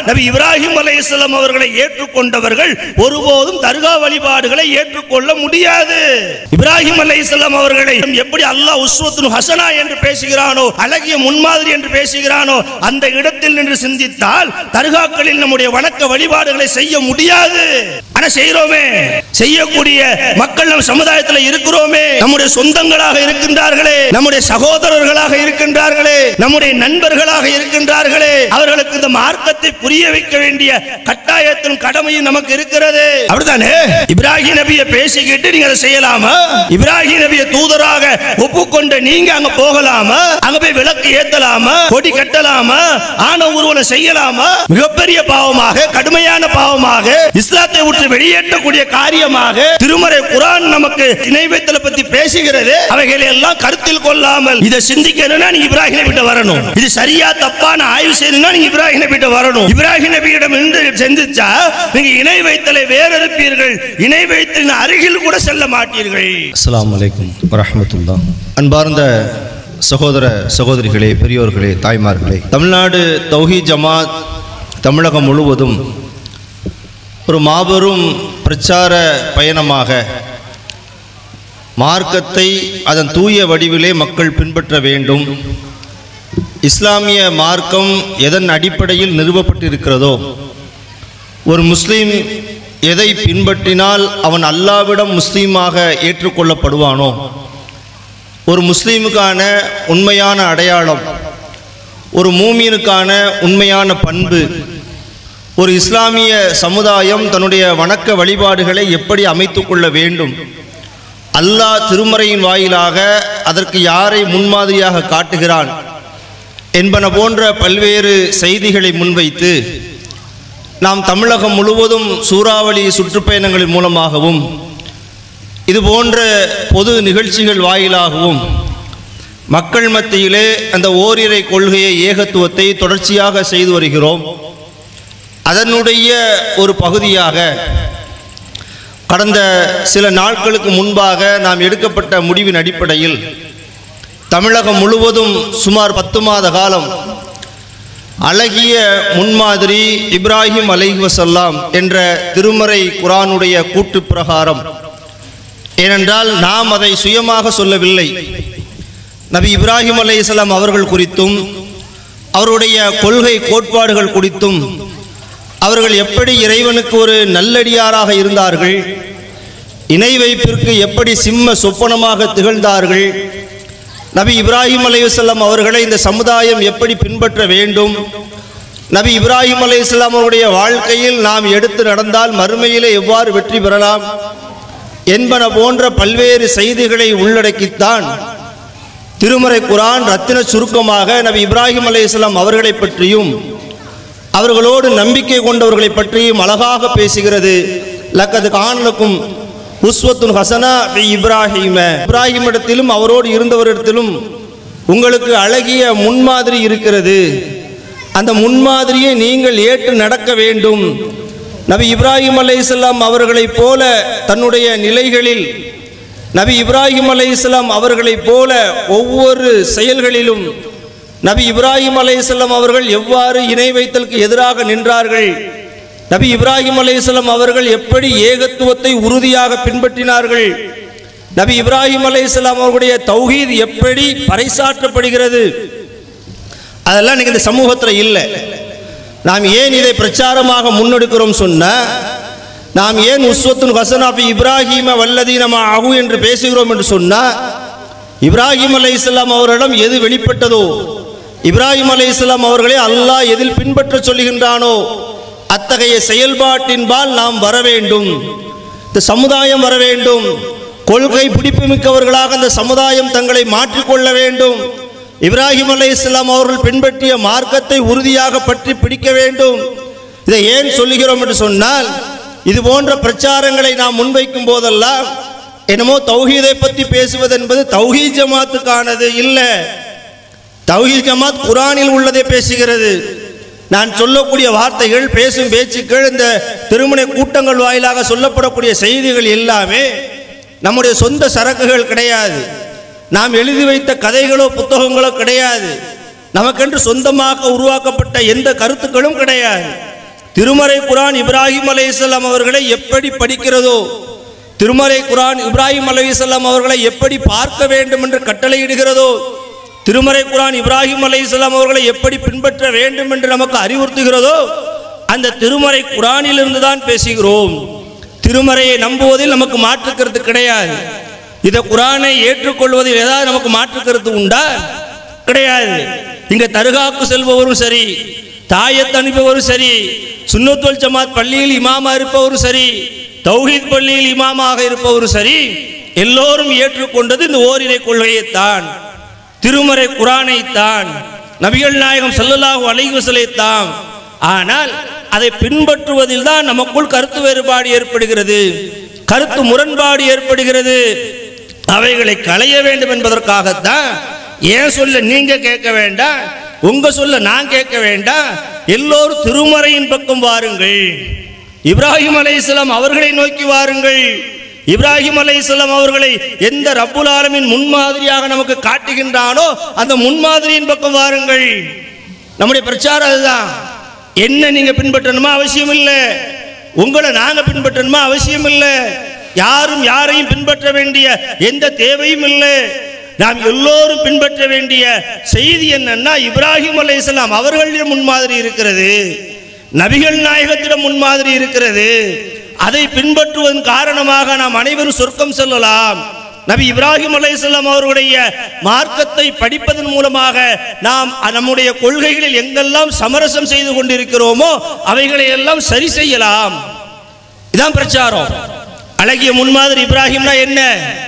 நபி இப்ராஹிம் அலைஹிஸ்ஸலாம் அவர்களை ஏற்றுக்கொண்டவர்கள் ஒருபோதும் தர்கா வழிபாடுகளை ஏற்றுக்கொள்ள முடியாது இப்ராஹிம் அலைஹிஸ்ஸலாம் அவர்களை எப்படி அல்லாஹ் உஸ்வத்துன் ஹசனா என்று பேசுகிறானோ அழகிய முன்மாதிரி என்று பேசுகிறானோ அந்த இடத்தில் நின்று சிந்தித்தால் தர்காக்களில் நம்முடைய வணக்க வழிபாடுகளை செய்ய முடியாது ஆனா செய்கிறோமே செய்யக்கூடிய மக்கள் நம் சமுதாயத்தில் இருக்கிறோமே நம்முடைய சொந்தங்களாக இருக்கின்றார்களே நம்முடைய சகோதரர்களாக இருக்கின்றார்களே நம்முடைய நண்பர்களாக இருக்கின்றார்களே அவர்களுக்கு இந்த மார்க்கத்தை புரிய வைக்க வேண்டிய கட்டாயத்தின் கடமையும் நமக்கு இருக்கிறது அப்படித்தானே இப்ராஹிம் நபியை பேசிக்கிட்டு நீங்க அதை செய்யலாமா இப்ராஹிம் நபியை தூதராக ஒப்புக்கொண்ட நீங்க அங்க போகலாமா அங்க போய் விளக்கு ஏத்தலாமா கொடி கட்டலாமா ஆன ஊர்வலம் செய்யலாமா மிகப்பெரிய பாவமாக கடுமையான பாவமாக இஸ்லாத்தை விட்டு வெளியேற்றக்கூடிய காரியமாக திருமறை குரான் நமக்கு இணை வைத்தலை பத்தி பேசுகிறது அவைகளை எல்லாம் கருத்தில் கொள்ளாமல் இதை சிந்திக்கணும்னா நீங்க இப்ராஹிம் நபிட்ட வரணும் இது சரியா தப்பான ஆய்வு செய்யணும்னா நீங்க இப்ராஹிம் நபிட்ட வரணும் இப்ராஹிம் நபியிடம் இருந்து சிந்திச்சா நீங்க இணை வைத்தலை வேறறுப்பீர்கள் இணை வைத்தலின் அருகில் கூட செல்ல மாட்டீர்கள் அஸ்ஸலாமு அலைக்கும் வரஹ்மத்துல்லாஹ் அன்பார்ந்த சகோதர சகோதரிகளே பெரியோர்களே தாய்மார்களே தமிழ்நாடு தௌஹி ஜமாத் தமிழகம் முழுவதும் ஒரு மாபெரும் பிரச்சார பயணமாக மார்க்கத்தை அதன் தூய வடிவிலே மக்கள் பின்பற்ற வேண்டும் இஸ்லாமிய மார்க்கம் எதன் அடிப்படையில் நிறுவப்பட்டிருக்கிறதோ ஒரு முஸ்லீம் எதை பின்பற்றினால் அவன் அல்லாவிடம் முஸ்லீமாக ஏற்றுக்கொள்ளப்படுவானோ ஒரு முஸ்லீமுக்கான உண்மையான அடையாளம் ஒரு மூமியனுக்கான உண்மையான பண்பு ஒரு இஸ்லாமிய சமுதாயம் தன்னுடைய வணக்க வழிபாடுகளை எப்படி அமைத்துக் கொள்ள வேண்டும் அல்லாஹ் திருமறையின் வாயிலாக அதற்கு யாரை முன்மாதிரியாக காட்டுகிறான் என்பன போன்ற பல்வேறு செய்திகளை முன்வைத்து நாம் தமிழகம் முழுவதும் சூறாவளி சுற்றுப்பயணங்களின் மூலமாகவும் இது போன்ற பொது நிகழ்ச்சிகள் வாயிலாகவும் மக்கள் மத்தியிலே அந்த ஓரிரை கொள்கையை ஏகத்துவத்தை தொடர்ச்சியாக செய்து வருகிறோம் அதனுடைய ஒரு பகுதியாக கடந்த சில நாட்களுக்கு முன்பாக நாம் எடுக்கப்பட்ட முடிவின் அடிப்படையில் தமிழகம் முழுவதும் சுமார் பத்து மாத காலம் அழகிய முன்மாதிரி இப்ராஹிம் அலைஹி வஸல்லாம் என்ற திருமறை குரானுடைய கூட்டு பிரகாரம் ஏனென்றால் நாம் அதை சுயமாக சொல்லவில்லை நபி இப்ராஹிம் அலைஹிஸ்ஸலாம் அவர்கள் குறித்தும் அவருடைய கொள்கை கோட்பாடுகள் குறித்தும் அவர்கள் எப்படி இறைவனுக்கு ஒரு நல்லடியாராக இருந்தார்கள் இணை வைப்பிற்கு எப்படி சிம்ம சொப்பனமாக திகழ்ந்தார்கள் நபி இப்ராஹிம் அலையுசல்லாம் அவர்களை இந்த சமுதாயம் எப்படி பின்பற்ற வேண்டும் நபி இப்ராஹிம் அலையுஸ்லாம் அவருடைய வாழ்க்கையில் நாம் எடுத்து நடந்தால் மறுமையிலே எவ்வாறு வெற்றி பெறலாம் என்பன போன்ற பல்வேறு செய்திகளை உள்ளடக்கித்தான் திருமறை குரான் ரத்தின சுருக்கமாக நபி இப்ராஹிம் அலையுஸ்லாம் அவர்களை பற்றியும் அவர்களோடு நம்பிக்கை கொண்டவர்களை பற்றியும் அழகாக பேசுகிறது லக்கது காணலுக்கும் உஸ்வத்துன் ஹசனா ஃபி இப்ராஹிம இப்ராஹிமிடத்திலும் அவரோடு இருந்தவரிடத்திலும் உங்களுக்கு அழகிய முன்மாதிரி இருக்கிறது அந்த முன்மாதிரியை நீங்கள் ஏற்று நடக்க வேண்டும் நபி இப்ராஹிம் அலைஹிஸ்ஸலாம் அவர்களைப் போல தன்னுடைய நிலைகளில் நபி இப்ராஹிம் அலைஹிஸ்ஸலாம் அவர்களைப் போல ஒவ்வொரு செயல்களிலும் நபி இப்ராஹிம் அலைஹிஸ்ஸலாம் அவர்கள் எவ்வாறு இணை வைத்தலுக்கு எதிராக நின்றார்கள் நபி இப்ராஹிம் அலைஹிஸ்ஸலாம் அவர்கள் எப்படி ஏகத்துவத்தை உறுதியாக பின்பற்றினார்கள் நபி இப்ராஹிம் அலைஹிஸ்ஸலாம் அவர்களுடைய தௌஹீத் எப்படி பறைசாற்றப்படுகிறது அதெல்லாம் இன்னைக்கு இந்த சமூகத்தில் இல்லை நாம் ஏன் இதை பிரச்சாரமாக முன்னெடுக்கிறோம் சொன்ன நாம் ஏன் உஸ்வத்துன் ஹசனாஃபி இப்ராஹிம வல்லதீனமா அகு என்று பேசுகிறோம் என்று சொன்னால் இப்ராஹிம் அலை இஸ்லாம் அவர்களிடம் எது வெளிப்பட்டதோ இப்ராஹிம் அலை இஸ்லாம் அவர்களை அல்லாஹ் எதில் பின்பற்ற சொல்லுகின்றானோ அத்தகைய செயல்பாட்டின்பால் நாம் வர வேண்டும் இந்த சமுதாயம் வர வேண்டும் கொள்கை பிடிப்புமிக்கவர்களாக அந்த சமுதாயம் தங்களை மாற்றிக்கொள்ள வேண்டும் இப்ராஹிம் அலை இஸ்லாம் அவர்கள் பின்பற்றிய மார்க்கத்தை உறுதியாக பற்றி பிடிக்க வேண்டும் இதை ஏன் சொல்லுகிறோம் என்று சொன்னால் இது போன்ற பிரச்சாரங்களை நாம் முன்வைக்கும் போதெல்லாம் என்னமோ தௌஹீதை பற்றி பேசுவது என்பது தௌஹீத் ஜமாத்துக்கானது இல்லை தௌஹீத் ஜமாத் குரானில் உள்ளதை பேசுகிறது நான் சொல்லக்கூடிய வார்த்தைகள் பேசும் பேச்சுக்கள் இந்த திருமண கூட்டங்கள் வாயிலாக சொல்லப்படக்கூடிய செய்திகள் எல்லாமே நம்முடைய சொந்த சரக்குகள் கிடையாது நாம் எழுதி வைத்த கதைகளோ புத்தகங்களோ கிடையாது நமக்கென்று சொந்தமாக உருவாக்கப்பட்ட எந்த கருத்துக்களும் கிடையாது திருமறை குரான் இப்ராஹிம் அலைஹிஸ்ஸலாம் அவர்களை எப்படி படிக்கிறதோ திருமறை குரான் இப்ராஹிம் அலைஹிஸ்ஸலாம் அவர்களை எப்படி பார்க்க வேண்டும் என்று கட்டளையிடுகிறதோ திருமறை குரான் இப்ராஹிம் அலைஹிஸ்ஸலாம் அவர்களை எப்படி பின்பற்ற வேண்டும் என்று நமக்கு அறிவுறுத்துகிறதோ அந்த திருமறை குரானிலிருந்து தான் பேசுகிறோம் திருமறையை நம்புவதில் நமக்கு மாற்று கருத்து கிடையாது இதை குரானை ஏற்றுக்கொள்வதில் ஏதாவது நமக்கு மாற்று கருத்து உண்டா கிடையாது இங்க தர்காக்கு செல்பவரும் சரி தாயத் அனுப்பவரும் சரி சுன்னத்துல் ஜமாத் பள்ளியில் இமாமா இருப்பவரும் சரி தௌஹீத் பள்ளியில் இமாமாக இருப்பவரும் சரி எல்லோரும் ஏற்றுக்கொண்டது இந்த ஓரிரை கொள்கையைத்தான் திருமறை குரானைத்தான் நபிகள் நாயகம் ஸல்லல்லாஹு அலைஹி வஸல்லைத்தான் ஆனால் அதை பின்பற்றுவதில் தான் நமக்குள் கருத்து வேறுபாடு ஏற்படுகிறது கருத்து முரண்பாடு ஏற்படுகிறது அவைகளை களைய வேண்டும் என்பதற்காகத்தான் ஏன் சொல்ல நீங்க கேட்க வேண்டாம் உங்க சொல்ல நான் கேட்க வேண்டாம் எல்லோரும் திருமறையின் பக்கம் வாருங்கள் இப்ராஹிம் அலைஹிஸ்ஸலாம் அவர்களை நோக்கி வாருங்கள் இப்ராஹிம் அலைஹிஸ்ஸலாம் அவர்களை எந்த ரப்புல் ஆலமின் முன்மாதிரியாக நமக்கு காட்டுகின்றானோ அந்த முன்மாதிரியின் பக்கம் வாருங்கள் நம்முடைய பிரச்சாரம் அதுதான் என்ன நீங்க பின்பற்றணுமா அவசியம் இல்லை உங்களை நாங்க பின்பற்றணுமா அவசியம் இல்லை யாரும் யாரையும் பின்பற்ற வேண்டிய எந்த தேவையும் இல்லை நாம் எல்லோரும் பின்பற்ற வேண்டிய செய்தி என்னன்னா இப்ராஹிம் அலைஹிஸ்ஸலாம் அவர்களிடம் முன்மாதிரி இருக்கிறது நபிகள் நாயகத்திடம் முன்மாதிரி இருக்கிறது அதை பின்பற்றுவதன் காரணமாக நாம் அனைவரும் சொர்க்கம் செல்லலாம் நபி இப்ராஹிம் அலைஹிஸ்ஸலாம் அவருடைய மார்க்கத்தை படிப்பதன் மூலமாக நாம் நம்முடைய கொள்கைகளில் எங்கெல்லாம் சமரசம் செய்து கொண்டிருக்கிறோமோ அவைகளை எல்லாம் சரி செய்யலாம் இதான் பிரச்சாரம் அழகிய முன்மாதிரி இப்ராஹிம்னா என்ன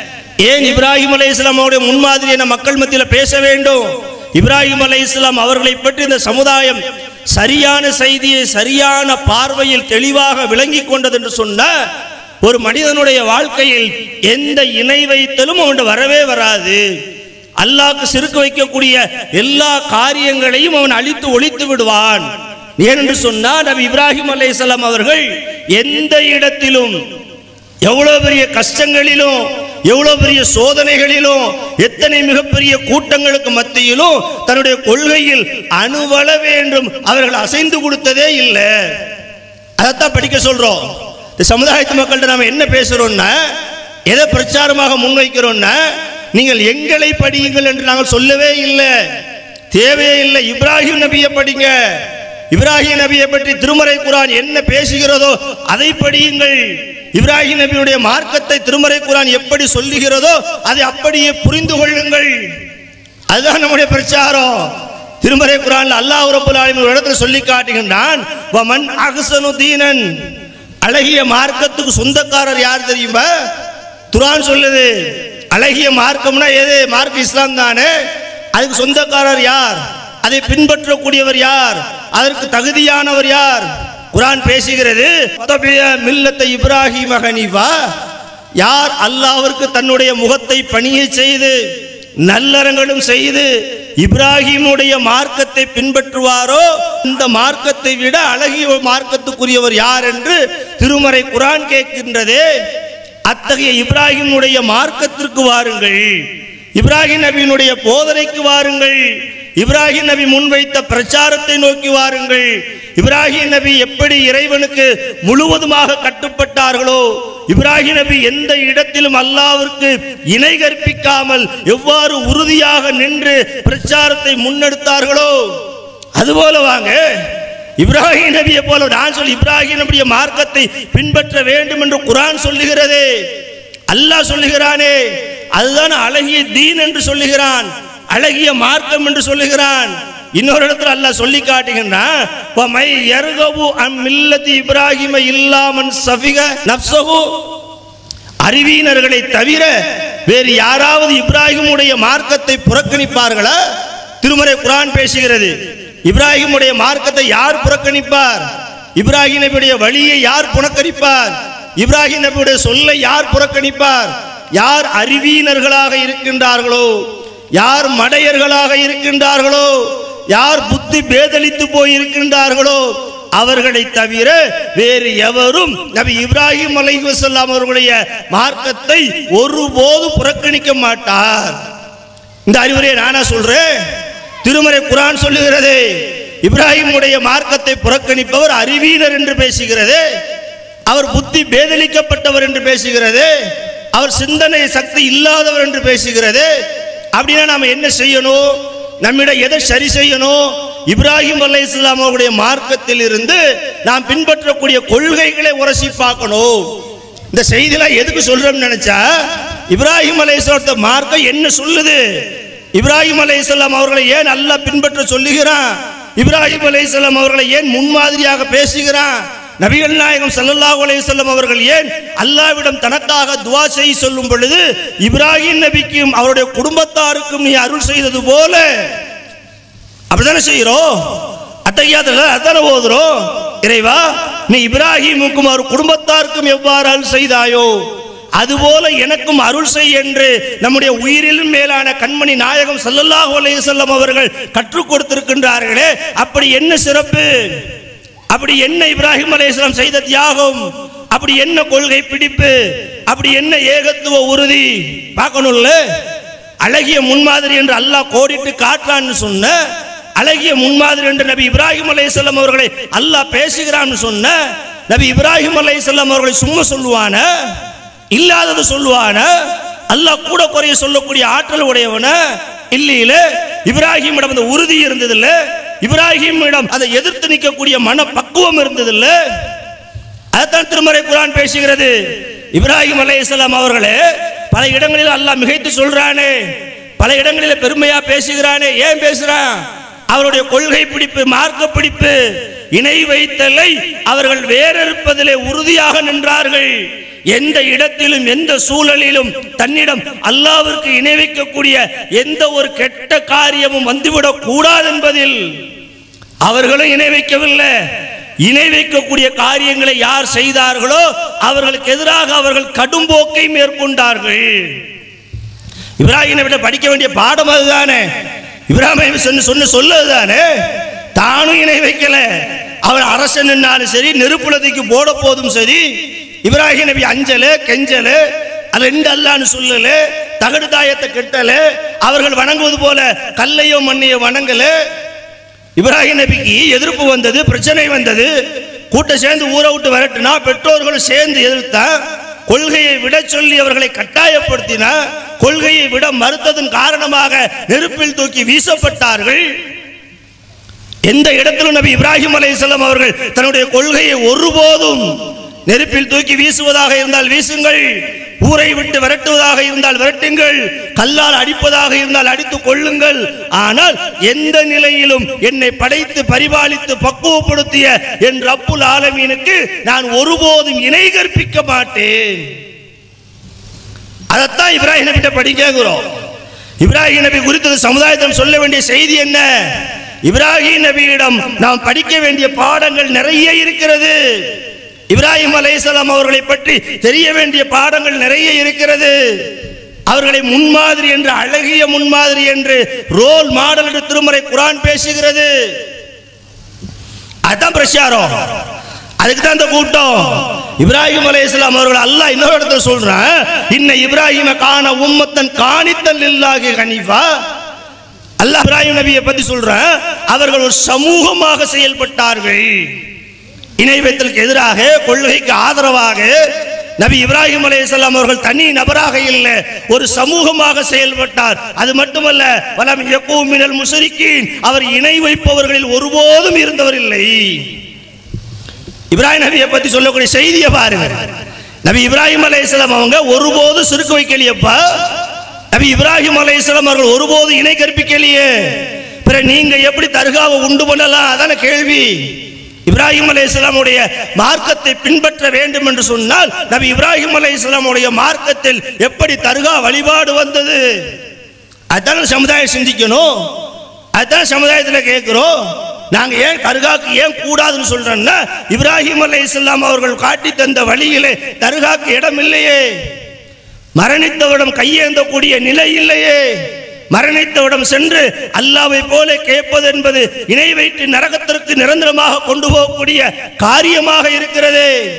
ஏன் இப்ராஹிம் அலை இஸ்லாமோடைய முன்மாதிரியை நம்ம மக்கள் மத்தியில் பேச வேண்டும் இப்ராஹிம் அலை இஸ்லாம் அவர்களை பற்றி இந்த சமுதாயம் சரியான செய்தியை சரியான பார்வையில் தெளிவாக விளங்கி கொண்டது என்று சொன்ன ஒரு மனிதனுடைய வாழ்க்கையில் எந்த இணை வைத்தலும் அவன் வரவே வராது அல்லாஹ்க்கு சிறுக்கு வைக்கக்கூடிய எல்லா காரியங்களையும் அவன் அழித்து ஒழித்து விடுவான் ஏனென்று சொன்னால் நபி இப்ராஹிம் அலைஹிஸ்ஸலாம் அவர்கள் எந்த இடத்திலும் எவ்வளவு பெரிய கஷ்டங்களிலும் எவ்வளவு பெரிய சோதனைகளிலும் எத்தனை மிகப்பெரிய கூட்டங்களுக்கு மத்தியிலும் தன்னுடைய கொள்கையில் அணுவள வேண்டும் அவர்கள் அசைந்து கொடுத்ததே இல்லை அதைத்தான் படிக்க சொல்றோம் இந்த சமுதாயத்து மக்கள்கிட்ட நாம என்ன பேசுறோம்னா எதை பிரச்சாரமாக முன்வைக்கிறோம்னா நீங்கள் எங்களை படியுங்கள் என்று நாங்கள் சொல்லவே இல்லை தேவையே இல்லை இப்ராஹிம் நபியை படிங்க இப்ராஹிம் நபியை பற்றி திருமறை குரான் என்ன பேசுகிறதோ அதை படியுங்கள் இப்ராஹிம் நபியுடைய மார்க்கத்தை திருமறை குரான் எப்படி சொல்லுகிறதோ அதை அப்படியே புரிந்து கொள்ளுங்கள் அதுதான் நம்முடைய பிரச்சாரம் திருமறை குரான்ல அல்லாஹ் ரப்பல் ஆலமீன் ஒரு இடத்துல சொல்லி காட்டுகின்றான் வமன் அகசனு தீனன் அழகிய மார்க்கத்துக்கு சொந்தக்காரர் யார் தெரியுமா குரான் சொல்லுது அழகிய மார்க்கம்னா எது மார்க் இஸ்லாம் தானே அதுக்கு சொந்தக்காரர் யார் அதை பின்பற்றக்கூடியவர் யார் அதற்கு தகுதியானவர் யார் குரான் பேசுகிறது "வதபிய மில்லத்தை இப்ராஹிம் ஹனீஃபா யார் அல்லாஹ்விற்கு தன்னுடைய முகத்தை பணியை செய்து நல்லறங்களும் செய்து இப்ராஹிமுடைய மார்க்கத்தை பின்பற்றுவாரோ இந்த மார்க்கத்தை விட அழகிய மார்க்கத்துக்குரியவர் யார் என்று திருமறை குரான் கேட்கின்றதே அத்தகைய இப்ராஹிமுடைய மார்க்கத்திற்கு வாருங்கள் இப்ராஹிம் நபியினுடைய போதனைக்கு வாருங்கள் இப்ராஹிம் நபி முன்வைத்த பிரச்சாரத்தை நோக்கி வாருங்கள் இப்ராஹிம் நபி எப்படி இறைவனுக்கு முழுவதுமாக கட்டுப்பட்டார்களோ இப்ராஹிம் நபி எந்த இடத்திலும் அல்லாவிற்கு இணை கற்பிக்காமல் எவ்வாறு உறுதியாக நின்று பிரச்சாரத்தை முன்னெடுத்தார்களோ அதுபோல வாங்க இப்ராஹிம் நபியை போல நான் சொல்லி இப்ராஹிம் நபிய மார்க்கத்தை பின்பற்ற வேண்டும் என்று குரான் சொல்லுகிறதே அல்லாஹ் சொல்லுகிறானே அதுதான் அழகிய தீன் என்று சொல்லுகிறான் அழகிய மார்க்கம் என்று சொல்லுகிறான் இன்னொரு இடத்துல அல்லாஹ் சொல்லி காட்டுகின்றான் "வமை யர்கபு அம் மில்லத்தி இப்ராஹிம இல்லாமன் சஃபிக நப்சஹு அறிவியினர்களை தவிர வேறு யாராவது இப்ராஹிமுடைய மார்க்கத்தை புறக்கணிப்பார்களா திருமறை குரான் பேசுகிறது இப்ராஹிமுடைய மார்க்கத்தை யார் புறக்கணிப்பார் இப்ராஹிம் நபியுடைய வழியை யார் புறக்கணிப்பார் இப்ராஹிம் நபியுடைய சொல்லை யார் புறக்கணிப்பார் யார் அறிவியினர்களாக இருக்கின்றார்களோ யார் மடையர்களாக இருக்கின்றார்களோ யார் புத்தி பேதலித்து போய் இருக்கின்றார்களோ அவர்களை தவிர வேறு எவரும் நபி இப்ராஹிம் அலைஹிஸ்ஸலாம் அவர்களுடைய மார்க்கத்தை ஒருபோதும் புறக்கணிக்க மாட்டார் இந்த அறிவுரையை நானா சொல்றேன் திருமறை குரான் சொல்லுகிறது இப்ராஹிமுடைய மார்க்கத்தை புறக்கணிப்பவர் அறிவீனர் என்று பேசுகிறது அவர் புத்தி பேதலிக்கப்பட்டவர் என்று பேசுகிறது அவர் சிந்தனை சக்தி இல்லாதவர் என்று பேசுகிறது அப்படின்னா நாம என்ன செய்யணும் நம்மிடம் எதை சரி செய்யணும் இப்ராஹிம் அலை இஸ்லாம் அவருடைய மார்க்கத்தில் இருந்து நாம் பின்பற்றக்கூடிய கொள்கைகளை உரசி பார்க்கணும் இந்த செய்திலாம் எதுக்கு சொல்றோம்னு நினைச்சா இப்ராஹிம் அலை மார்க்கம் என்ன சொல்லுது இப்ராஹிம் அலை அவர்களை ஏன் அல்லாஹ் பின்பற்ற சொல்லுகிறான் இப்ராஹிம் அலை அவர்களை ஏன் முன்மாதிரியாக பேசுகிறான் நபிகள் நாயகம் ஸல்லல்லாஹு அலைஹி வஸல்லம் அவர்கள் ஏன் அல்லாஹ்விடம் தனக்காக துவா செய்ய சொல்லும் பொழுது இப்ராஹிம் நபிக்கும் அவருடைய குடும்பத்தாருக்கும் நீ அருள் செய்தது போல அப்படித்தானே செய்கிறோம் அத்தையாத்துல அதான ஓதுறோம் இறைவா நீ இப்ராஹிமுக்கும் அவர் குடும்பத்தாருக்கும் எவ்வாறு அருள் செய்தாயோ அதுபோல எனக்கும் அருள் செய் என்று நம்முடைய உயிரிலும் மேலான கண்மணி நாயகம் ஸல்லல்லாஹு அலைஹி வஸல்லம் அவர்கள் கற்றுக் கொடுத்திருக்கின்றார்களே அப்படி என்ன சிறப்பு அப்படி என்ன இப்ராஹிம் அலைஹிஸ்ஸலாம் செய்த தியாகம் அப்படி என்ன கொள்கை பிடிப்பு அப்படி என்ன ஏகத்துவ உறுதி பார்க்கணும்ல அழகிய முன்மாதிரி என்று அல்லாஹ் கோடிட்டு காட்டுறான்னு சொன்ன அழகிய முன்மாதிரி என்று நபி இப்ராஹிம் அலைஹிஸ்ஸலாம் அவர்களை அல்லாஹ் பேசுகிறான்னு சொன்ன நபி இப்ராஹிம் அலைஹிஸ்ஸலாம் அவர்களை சும்மா சொல்லுவான இல்லாதது சொல்லுவான அல்லாஹ் கூட குறைய சொல்லக்கூடிய ஆற்றல் உடையவன இல்லையில இப்ராஹிமிடம் அந்த உறுதி இருந்ததில்ல இப்ராஹிமிடம் அதை எதிர்த்து நிற்கக்கூடிய மன பக்குவம் இருந்ததில்ல அதைத்தான் திருமறை குரான் பேசுகிறது இப்ராஹிம் அலைஹிஸ்ஸலாம் அவர்களே பல இடங்களில் அல்லாஹ் மிகைத்து சொல்றானே பல இடங்களில் பெருமையா பேசுகிறானே ஏன் பேசுறான் அவருடைய கொள்கை பிடிப்பு மார்க்க பிடிப்பு இணை வைத்தலை அவர்கள் வேறறுப்பதிலே உறுதியாக நின்றார்கள் எந்த இடத்திலும் எந்த சூழலிலும் தன்னிடம் அல்லாவிற்கு இணை வைக்கக்கூடிய எந்த ஒரு கெட்ட காரியமும் வந்துவிடக் கூடாது என்பதில் அவர்களும் இணை வைக்கவில்லை இணை வைக்கக்கூடிய காரியங்களை யார் செய்தார்களோ அவர்களுக்கு எதிராக அவர்கள் கடும் போக்கை மேற்கொண்டார்கள் இப்ராஹிமை விட படிக்க வேண்டிய பாடம் அதுதானே இப்ராஹிம் சொன்ன சொன்ன சொல்லதுதானே தானும் இணை வைக்கல அவன் அரசன் நின்னாலும் சரி நெருப்புலதைக்கு போட போதும் சரி இப்ராஹிம் நபி அஞ்சல கெஞ்சல அது ரெண்டு அல்லான்னு சொல்லல தகடு தாயத்தை கெட்டல அவர்கள் வணங்குவது போல கல்லையோ மண்ணையோ வணங்கல இப்ராஹிம் நபிக்கு எதிர்ப்பு வந்தது பிரச்சனை வந்தது கூட்டம் சேர்ந்து ஊரை விட்டு விரட்டுனா பெற்றோர்களும் சேர்ந்து எதிர்த்தா கொள்கையை விட சொல்லி அவர்களை கட்டாயப்படுத்தினா கொள்கையை விட மறுத்ததன் காரணமாக நெருப்பில் தூக்கி வீசப்பட்டார்கள் எந்த இடத்திலும் நபி இப்ராஹிம் அலைஹிஸ்ஸலாம் அவர்கள் தன்னுடைய கொள்கையை ஒருபோதும் நெருப்பில் தூக்கி வீசுவதாக இருந்தால் வீசுங்கள் ஊரை விட்டு விரட்டுவதாக இருந்தால் விரட்டுங்கள் கல்லால் அடிப்பதாக இருந்தால் அடித்துக் கொள்ளுங்கள் ஆனால் எந்த நிலையிலும் என்னை படைத்து பரிபாலித்து பக்குவப்படுத்திய என் ரப்புல் ஆலமீனுக்கு நான் ஒருபோதும் இணை கற்பிக்க மாட்டேன் அதைத்தான் இப்ராஹிம் நபிட்ட படிக்கிறோம் இப்ராஹிம் நபி குறித்து சமுதாயத்திடம் சொல்ல வேண்டிய செய்தி என்ன இப்ராஹிம் நபியிடம் நாம் படிக்க வேண்டிய பாடங்கள் நிறைய இருக்கிறது இப்ராஹிம் அலைஹிஸ்ஸலாம் அவர்களை பற்றி தெரிய வேண்டிய பாடங்கள் நிறைய இருக்கிறது அவர்களை முன்மாதிரி என்று அழகிய முன்மாதிரி என்று ரோல் மாடல் என்று திருமறை குரான் பேசுகிறது அதான் பிரச்சாரம் அதுக்கு தான் இந்த கூட்டம் இப்ராஹிம் அலைஹிஸ்ஸலாம் அவர்கள் அல்லாஹ் இன்னொரு இடத்துல சொல்றான் இன்ன இப்ராஹிம காண உம்மத்தன் காணித்தல் இல்லாஹி ஹனீஃபா அல்லாஹ் இப்ராஹிம் நபியை பத்தி சொல்றான் அவர்கள் ஒரு சமூகமாக செயல்பட்டார்கள் இணை வைத்தலுக்கு எதிராக கொள்கைக்கு ஆதரவாக நபி இப்ராஹிம் அலைஹிஸ்ஸலாம் அவர்கள் தனி நபராக இல்லை ஒரு சமூகமாக செயல்பட்டார் அது மட்டுமல்ல வலம் யக்கூம் மினல் முஸ்ரிக்கீன் அவர் இணை வைப்பவர்களில் ஒருபோதும் இருந்தவர் இல்லை இப்ராஹிம் நபியை பத்தி சொல்லக்கூடிய செய்தியை பாருங்க நபி இப்ராஹிம் அலைஹிஸ்ஸலாம் அவங்க ஒருபோதும் சுருக்க வைக்கலையப்பா நபி இப்ராஹிம் அலைஹிஸ்ஸலாம் அவர்கள் ஒருபோதும் இணை கற்பிக்கலையே பிற நீங்க எப்படி தர்காவை உண்டு பண்ணலாம் அதான கேள்வி இப்ராஹிம் அலைஹிஸ்ஸலாமுடைய மார்க்கத்தை பின்பற்ற வேண்டும் என்று சொன்னால் நபி இப்ராஹிம் அலைஹிஸ்ஸலாமுடைய மார்க்கத்தில் எப்படி தர்கா வழிபாடு வந்தது அதான் சமுதாயம் சிந்திக்கணும் அதான் சமுதாயத்தில் கேட்கிறோம் நாங்க ஏன் தர்காக்கு ஏன் கூடாதுன்னு சொல்றோம்னா இப்ராஹிம் அலைஹிஸ்ஸலாம் அவர்கள் காட்டி தந்த வழியிலே தர்காக்கு இடம் இல்லையே மரணித்தவிடம் கையேந்தக்கூடிய நிலை இல்லையே மரணித்தவிடம் சென்று அல்லாவை போல கேட்பது என்பது இணை வைத்து நரகத்திற்கு நிரந்தரமாக கொண்டு போகக்கூடிய காரியமாக இருக்கிறது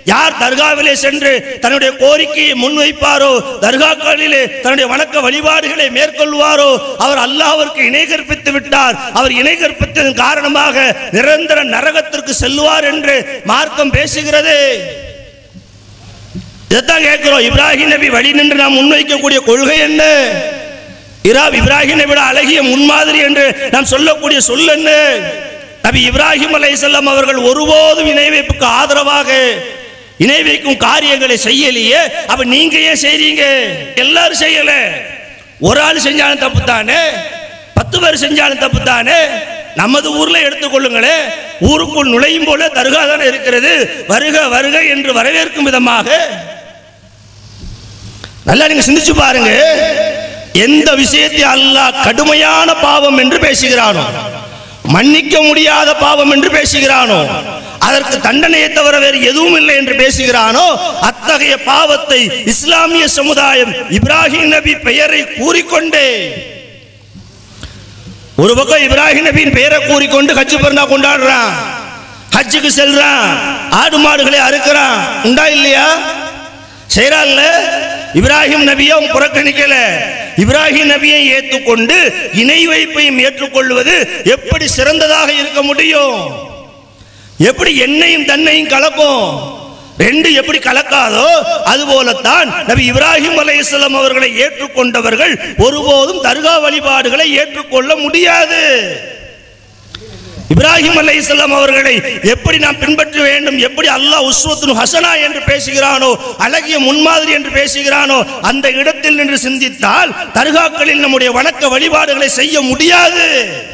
யார் தர்காவிலே சென்று தன்னுடைய கோரிக்கையை முன்வைப்பாரோ தர்காக்களிலே தன்னுடைய வணக்க வழிபாடுகளை மேற்கொள்வாரோ அவர் அல்லாஹ்விற்கு இணை கற்பித்து விட்டார் அவர் இணை கற்பித்ததன் காரணமாக நிரந்தர நரகத்திற்கு செல்வார் என்று மார்க்கம் பேசுகிறது இதைத்தான் கேட்கிறோம் இப்ராஹிம் நபி வழி நின்று நாம் முன்வைக்கக்கூடிய கொள்கை என்ன இரா இப்ராஹிமை விட அழகிய முன்மாதிரி என்று நாம் சொல்லக்கூடிய சொல் என்ன நபி இப்ராஹிம் அலைஹிஸ்ஸலாம் அவர்கள் ஒருபோதும் இணை வைப்புக்கு ஆதரவாக இணை வைக்கும் காரியங்களை செய்யலையே அப்ப நீங்க ஏன் செய்றீங்க எல்லாரும் செய்யல ஒரு ஆள் செஞ்சாலும் தப்பு தானே பத்து பேர் செஞ்சாலும் தப்பு தானே நமது ஊர்ல எடுத்துக்கொள்ளுங்களே ஊருக்குள் நுழையும் போல தர்கா தானே இருக்கிறது வருக வருக என்று வரவேற்கும் விதமாக நல்லா நீங்க சிந்திச்சு பாருங்க எந்த விஷயத்தை அல்லாஹ் கடுமையான பாவம் என்று பேசுகிறானோ மன்னிக்க முடியாத பாவம் என்று பேசுகிறானோ அதற்கு தண்டனையை தவிர வேறு எதுவும் இல்லை என்று பேசுகிறானோ அத்தகைய பாவத்தை இஸ்லாமிய சமுதாயம் இப்ராஹிம் நபி பெயரை கூறிக்கொண்டே ஒரு பக்கம் இப்ராஹிம் நபியின் பெயரை கூறிக்கொண்டு ஹஜ் பிறந்தா கொண்டாடுறான் ஹஜ்ஜுக்கு செல்றான் ஆடு மாடுகளை அறுக்கிறான் உண்டா இல்லையா செய்யறான்ல இப்ராஹிம் நபியை அவன் புறக்கணிக்கல இப்ராஹிம் நபியை ஏற்றுக்கொண்டு இணை வைப்பையும் ஏற்றுக்கொள்வது எப்படி சிறந்ததாக இருக்க முடியும் எப்படி எண்ணெயும் தன்னையும் கலக்கும் ரெண்டு எப்படி கலக்காதோ அதுபோலத்தான் நபி இப்ராஹிம் அலைஹிஸ்ஸலாம் அவர்களை ஏற்றுக்கொண்டவர்கள் ஒருபோதும் தர்கா வழிபாடுகளை ஏற்றுக்கொள்ள முடியாது இப்ராஹிம் அலைஹிஸ்ஸலாம் அவர்களை எப்படி நாம் பின்பற்ற வேண்டும் எப்படி அல்லாஹ் உஸ்வத்துன் ஹசனா என்று பேசுகிறானோ அழகிய முன்மாதிரி என்று பேசுகிறானோ அந்த இடத்தில் நின்று சிந்தித்தால் தர்காக்களில் நம்முடைய வணக்க வழிபாடுகளை செய்ய முடியாது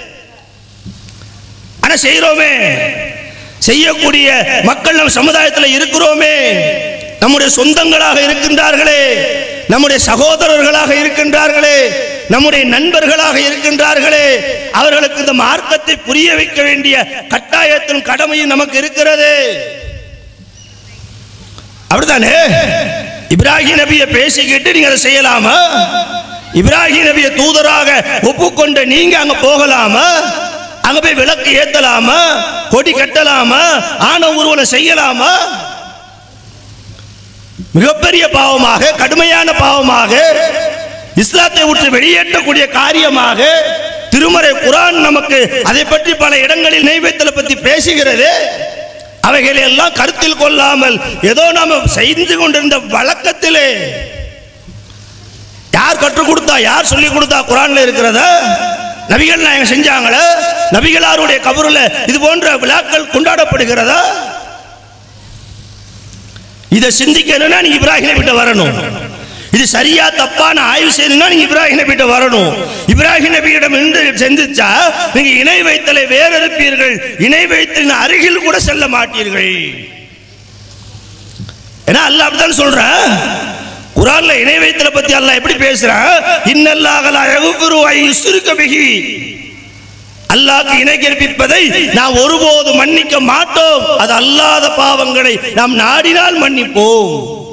ஆனா செய்கிறோமே செய்யக்கூடிய மக்கள் நம் சமுதாயத்தில் இருக்கிறோமே நம்முடைய சொந்தங்களாக இருக்கின்றார்களே நம்முடைய சகோதரர்களாக இருக்கின்றார்களே நம்முடைய நண்பர்களாக இருக்கின்றார்களே அவர்களுக்கு இந்த மார்க்கத்தை புரிய வைக்க வேண்டிய கட்டாயத்தின் கடமையும் நமக்கு இருக்கிறது அப்படித்தானே இப்ராஹிம் நபியை பேசிக்கிட்டு நீங்க அதை செய்யலாமா இப்ராஹிம் நபியை தூதராக ஒப்புக்கொண்ட நீங்க அங்க போகலாமா அங்க போய் விளக்கு ஏத்தலாமா கொடி கட்டலாமா ஆன ஊர்வலம் செய்யலாமா மிகப்பெரிய பாவமாக கடுமையான பாவமாக இஸ்லாத்தை விட்டு வெளியேற்றக்கூடிய காரியமாக திருமறை குரான் நமக்கு அதை பற்றி பல இடங்களில் நெய்வேத்தலை பற்றி பேசுகிறது அவைகளை எல்லாம் கருத்தில் கொள்ளாமல் ஏதோ நாம செய்து கொண்டிருந்த வழக்கத்திலே யார் கற்றுக் கொடுத்தா யார் சொல்லி கொடுத்தா குரான்ல இருக்கிறதா நபிகள் நாயகம் செஞ்சாங்களா நபிகளாருடைய கபருல இது போன்ற விழாக்கள் கொண்டாடப்படுகிறதா இதை சிந்திக்கணும்னா நீங்க இப்ராஹிம் நபிட்ட வரணும் இது சரியா தப்பான ஆய்வு செய்யணும்னா நீங்க இப்ராஹிம் நபிட்ட வரணும் இப்ராஹிம் நபியிடம் இருந்து சிந்திச்சா நீங்க இணை வைத்தலை வேறறுப்பீர்கள் இணை வைத்தலின் அருகில் கூட செல்ல மாட்டீர்கள் ஏன்னா அல்லாஹ் அப்படித்தான் சொல்றேன் குரான்ல இணை வைத்தல பத்தி அல்லாஹ் எப்படி பேசுறான் இன்னல்லாஹ் லா யகுஃபிரு ஐ யுஸ்ரிக பிஹி அல்லாஹ்க்கு இணை கற்பிப்பதை நாம் ஒருபோது மன்னிக்க மாட்டோம் அது அல்லாத பாவங்களை நாம் நாடினால் மன்னிப்போம்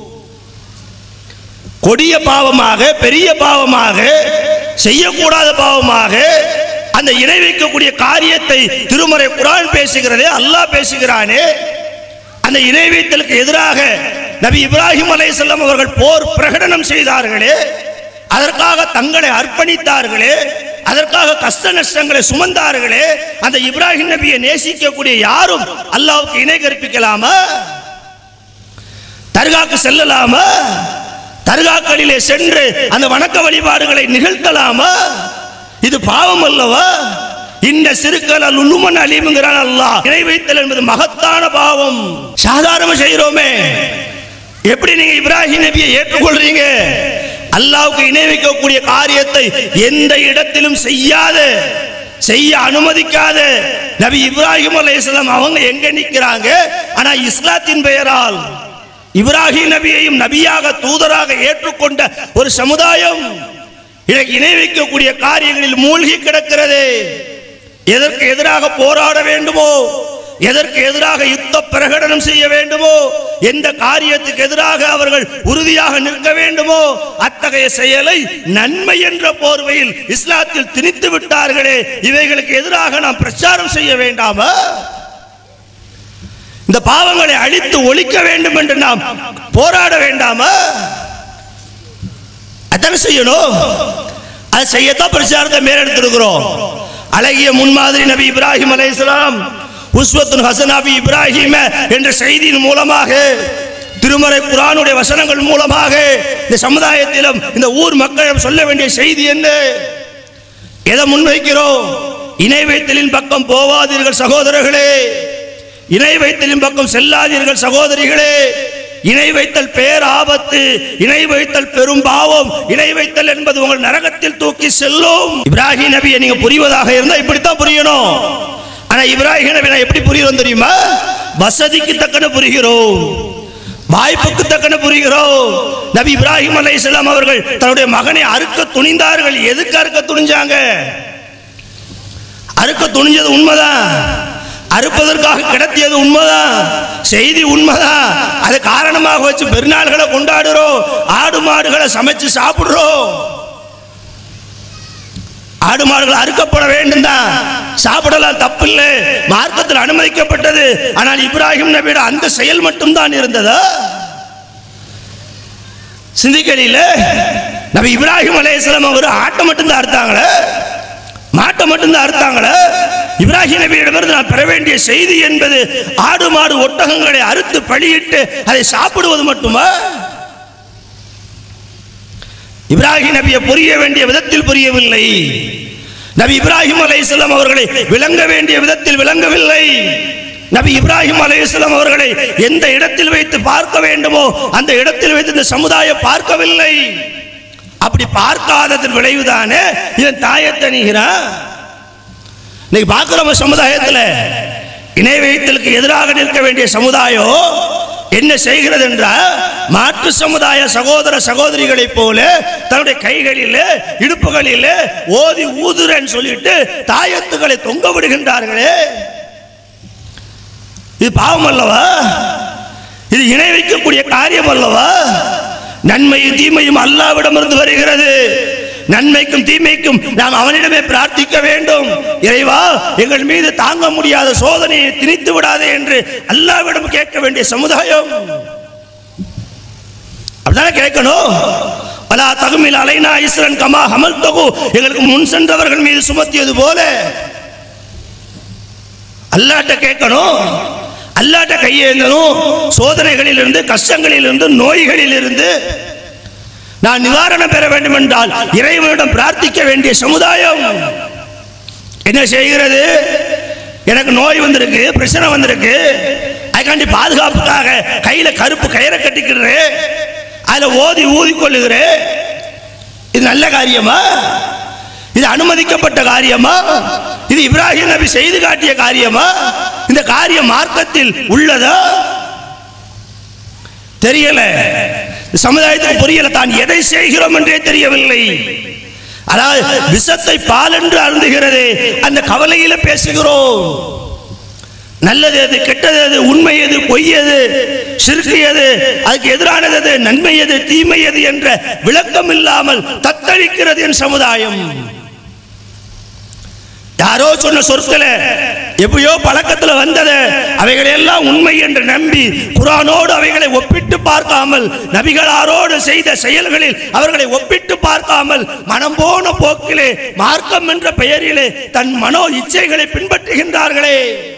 கொடிய பாவமாக பெரிய பாவமாக செய்யக்கூடாத பாவமாக அந்த இணை வைக்கக்கூடிய காரியத்தை திருமறை குரான் பேசுகிறதே அல்லாஹ் பேசுகிறானே அந்த இணை வைத்தலுக்கு எதிராக நபி இப்ராஹிம் அலைஹிஸ்ஸலாம் அவர்கள் போர் பிரகடனம் செய்தார்களே அதற்காக தங்களை அர்ப்பணித்தார்களே அதற்காக கஷ்ட நஷ்டங்களை சுமந்தார்களே அந்த இப்ராஹிம் நபியை நேசிக்கக்கூடிய யாரும் அல்லாஹ்வுக்கு இணை கற்பிக்கலாமா தர்காக்கு செல்லலாமா தர்காக்களிலே சென்று அந்த வணக்க வழிபாடுகளை நிகழ்த்தலாமா இது பாவம் அல்லவா இந்த சிறுக்கல் உண்ணுமன் அழிவுங்கிறான் அல்லாஹ் இணை வைத்தல் என்பது மகத்தான பாவம் சாதாரண செய்கிறோமே எப்படி நீங்க இப்ராஹிம் நபியை ஏற்றுக்கொள்றீங்க அல்லாஹ்வுக்கு இணை வைக்கக்கூடிய காரியத்தை எந்த இடத்திலும் செய்யாத செய்ய அனுமதிக்காத நபி இப்ராஹிம் அலைஹிஸ்ஸலாம் அவங்க எங்க நிக்கிறாங்க ஆனா இஸ்லாத்தின் பெயரால் இப்ராஹிம் நபியையும் நபியாக தூதராக ஏற்றுக்கொண்ட ஒரு சமுதாயம் இதற்கு இணை வைக்கக்கூடிய காரியங்களில் மூழ்கி கிடக்கிறது எதற்கு எதிராக போராட வேண்டுமோ எதற்கு எதிராக யுத்த பிரகடனம் செய்ய வேண்டுமோ எந்த காரியத்துக்கு எதிராக அவர்கள் உறுதியாக நிற்க வேண்டுமோ அத்தகைய செயலை நன்மை என்ற போர்வையில் இஸ்லாத்தில் திணித்து விட்டார்களே இவைகளுக்கு எதிராக நாம் பிரச்சாரம் செய்ய வேண்டாமா இந்த பாவங்களை அழித்து ஒழிக்க வேண்டும் என்று நாம் போராட வேண்டாமா அதான செய்யணும் அது செய்யத்தான் பிரச்சாரத்தை மேலெடுத்திருக்கிறோம் அழகிய முன்மாதிரி நபி இப்ராஹிம் அலைஹிஸ்ஸலாம் உஸ்வத்துன் ஹசனாபி இப்ராஹிம என்ற செய்தியின் மூலமாக திருமறை குரானுடைய வசனங்கள் மூலமாக இந்த சமுதாயத்திலும் இந்த ஊர் மக்களிடம் சொல்ல வேண்டிய செய்தி என்ன எதை முன்வைக்கிறோம் இணை வைத்தலின் பக்கம் போவாதீர்கள் சகோதரர்களே இணை வைத்தலின் பக்கம் செல்லாதீர்கள் சகோதரிகளே இணை வைத்தல் பேர் ஆபத்து இணை வைத்தல் பெரும் பாவம் இணை வைத்தல் என்பது உங்கள் நரகத்தில் தூக்கி செல்லும் இப்ராஹிம் நபியை நீங்க புரிவதாக இருந்தா இப்படித்தான் புரியணும் ஆனா இப்ராஹிம் நபி நான் எப்படி புரிகிறோம் தெரியுமா வசதிக்கு தக்கன புரிகிறோம் வாய்ப்புக்கு தக்கன புரிகிறோம் நபி இப்ராஹிம் அலைஹிஸ்ஸலாம் அவர்கள் தன்னுடைய மகனை அறுக்க துணிந்தார்கள் எதுக்கு அறுக்க துணிஞ்சாங்க அறுக்க துணிஞ்சது உண்மைதான் அறுப்பதற்காக கிடத்தியது உண்மைதான் செய்தி உண்மைதான் அது காரணமாக வச்சு பெருநாள்களை கொண்டாடுறோம் ஆடு மாடுகளை சமைச்சு சாப்பிடுறோம் ஆடு மாடுகள் அறுக்கப்பட வேண்டும் தான் சாப்பிடலாம் தப்பில்லை மார்க்கத்தில் அனுமதிக்கப்பட்டது ஆனால் இப்ராஹிம் நபியோட அந்த செயல் மட்டும்தான் இருந்ததா சிந்திக்கலில நபி இப்ராஹிம் அலைஹிஸ்ஸலாம் அவர் ஆட்டை மட்டும்தான் அறுத்தாங்களே மாட்டை மட்டும்தான் அறுத்தாங்களே இப்ராஹிம் நபியிடமிருந்து நான் பெற வேண்டிய செய்தி என்பது ஆடு மாடு ஒட்டகங்களை அறுத்து பழியிட்டு அதை சாப்பிடுவது மட்டுமா இப்ராஹிம் நபியை புரிய வேண்டிய விதத்தில் புரியவில்லை நபி இப்ராஹிம் அலைஹிஸ்ஸலாம் அவர்களை விளங்க வேண்டிய விதத்தில் விளங்கவில்லை நபி இப்ராஹிம் அலைஹிஸ்ஸலாம் அவர்களை எந்த இடத்தில் வைத்து பார்க்க வேண்டுமோ அந்த இடத்தில் வைத்து இந்த சமுதாயம் பார்க்கவில்லை அப்படி பார்க்காததன் விளைவுதானே இதன் தாயத்தை நீகிறான் இன்னைக்கு பார்க்கிறோம் சமுதாயத்தில் இணை வைத்தலுக்கு எதிராக நிற்க வேண்டிய சமுதாயம் என்ன செய்கிறது என்றால் மாற்று சமுதாய சகோதர சகோதரிகளைப் போல தன்னுடைய கைகளில் இடுப்புகளில் ஓதி ஊதுறன்னு சொல்லிட்டு தாயத்துகளை தொங்க விடுகின்றார்களே இது பாவம் அல்லவா இது இணை வைக்கக்கூடிய காரியம் அல்லவா நன்மையும் தீமையும் அல்லாவிடமிருந்து வருகிறது நன்மைக்கும் தீமைக்கும் நாம் அவனிடமே பிரார்த்திக்க வேண்டும் இறைவா எங்கள் மீது தாங்க முடியாத சோதனையை திணித்து விடாதே என்று அல்லாவிடம் கேட்க வேண்டிய சமுதாயம் அப்படிதானே கேட்கணும் பலா தகுமில் அலைனா இஸ்ரன் கமா ஹமல் தொகு எங்களுக்கு முன் சென்றவர்கள் மீது சுமத்தியது போல அல்லாட்ட கேட்கணும் அல்லாட்ட கையேந்தணும் சோதனைகளிலிருந்து கஷ்டங்களிலிருந்து நோய்களிலிருந்து நான் நிவாரணம் பெற வேண்டும் என்றால் இறைவனிடம் பிரார்த்திக்க வேண்டிய சமுதாயம் என்ன செய்கிறது எனக்கு நோய் வந்திருக்கு பிரச்சனை வந்திருக்கு அதுக்காண்டி பாதுகாப்புக்காக கையில கருப்பு கயிறை கட்டிக்கிறேன் அதுல ஓதி ஊதி கொள்ளுகிறேன் இது நல்ல காரியமா இது அனுமதிக்கப்பட்ட காரியமா இது இப்ராஹிம் நபி செய்து காட்டிய காரியமா இந்த காரியம் மார்க்கத்தில் உள்ளதா தெரியல இந்த சமுதாயத்துக்கு புரியல தான் எதை செய்கிறோம் என்றே தெரியவில்லை அதாவது விஷத்தை பால் என்று அருந்துகிறது அந்த கவலையில பேசுகிறோம் நல்லது எது கெட்டது எது உண்மை எது பொய் எது சிறுக்கு எது அதுக்கு எதிரானது எது நன்மை எது தீமை எது என்ற விளக்கம் இல்லாமல் தத்தளிக்கிறது என் சமுதாயம் யாரோ சொன்ன சொற்களை எப்பயோ பழக்கத்துல வந்தது அவைகளை எல்லாம் உண்மை என்று நம்பி குரானோடு அவைகளை ஒப்பிட்டு பார்க்காமல் நபிகளாரோடு செய்த செயல்களில் அவர்களை ஒப்பிட்டு பார்க்காமல் மனம் போன போக்கிலே மார்க்கம் என்ற பெயரிலே தன் மனோ இச்சைகளை பின்பற்றுகின்றார்களே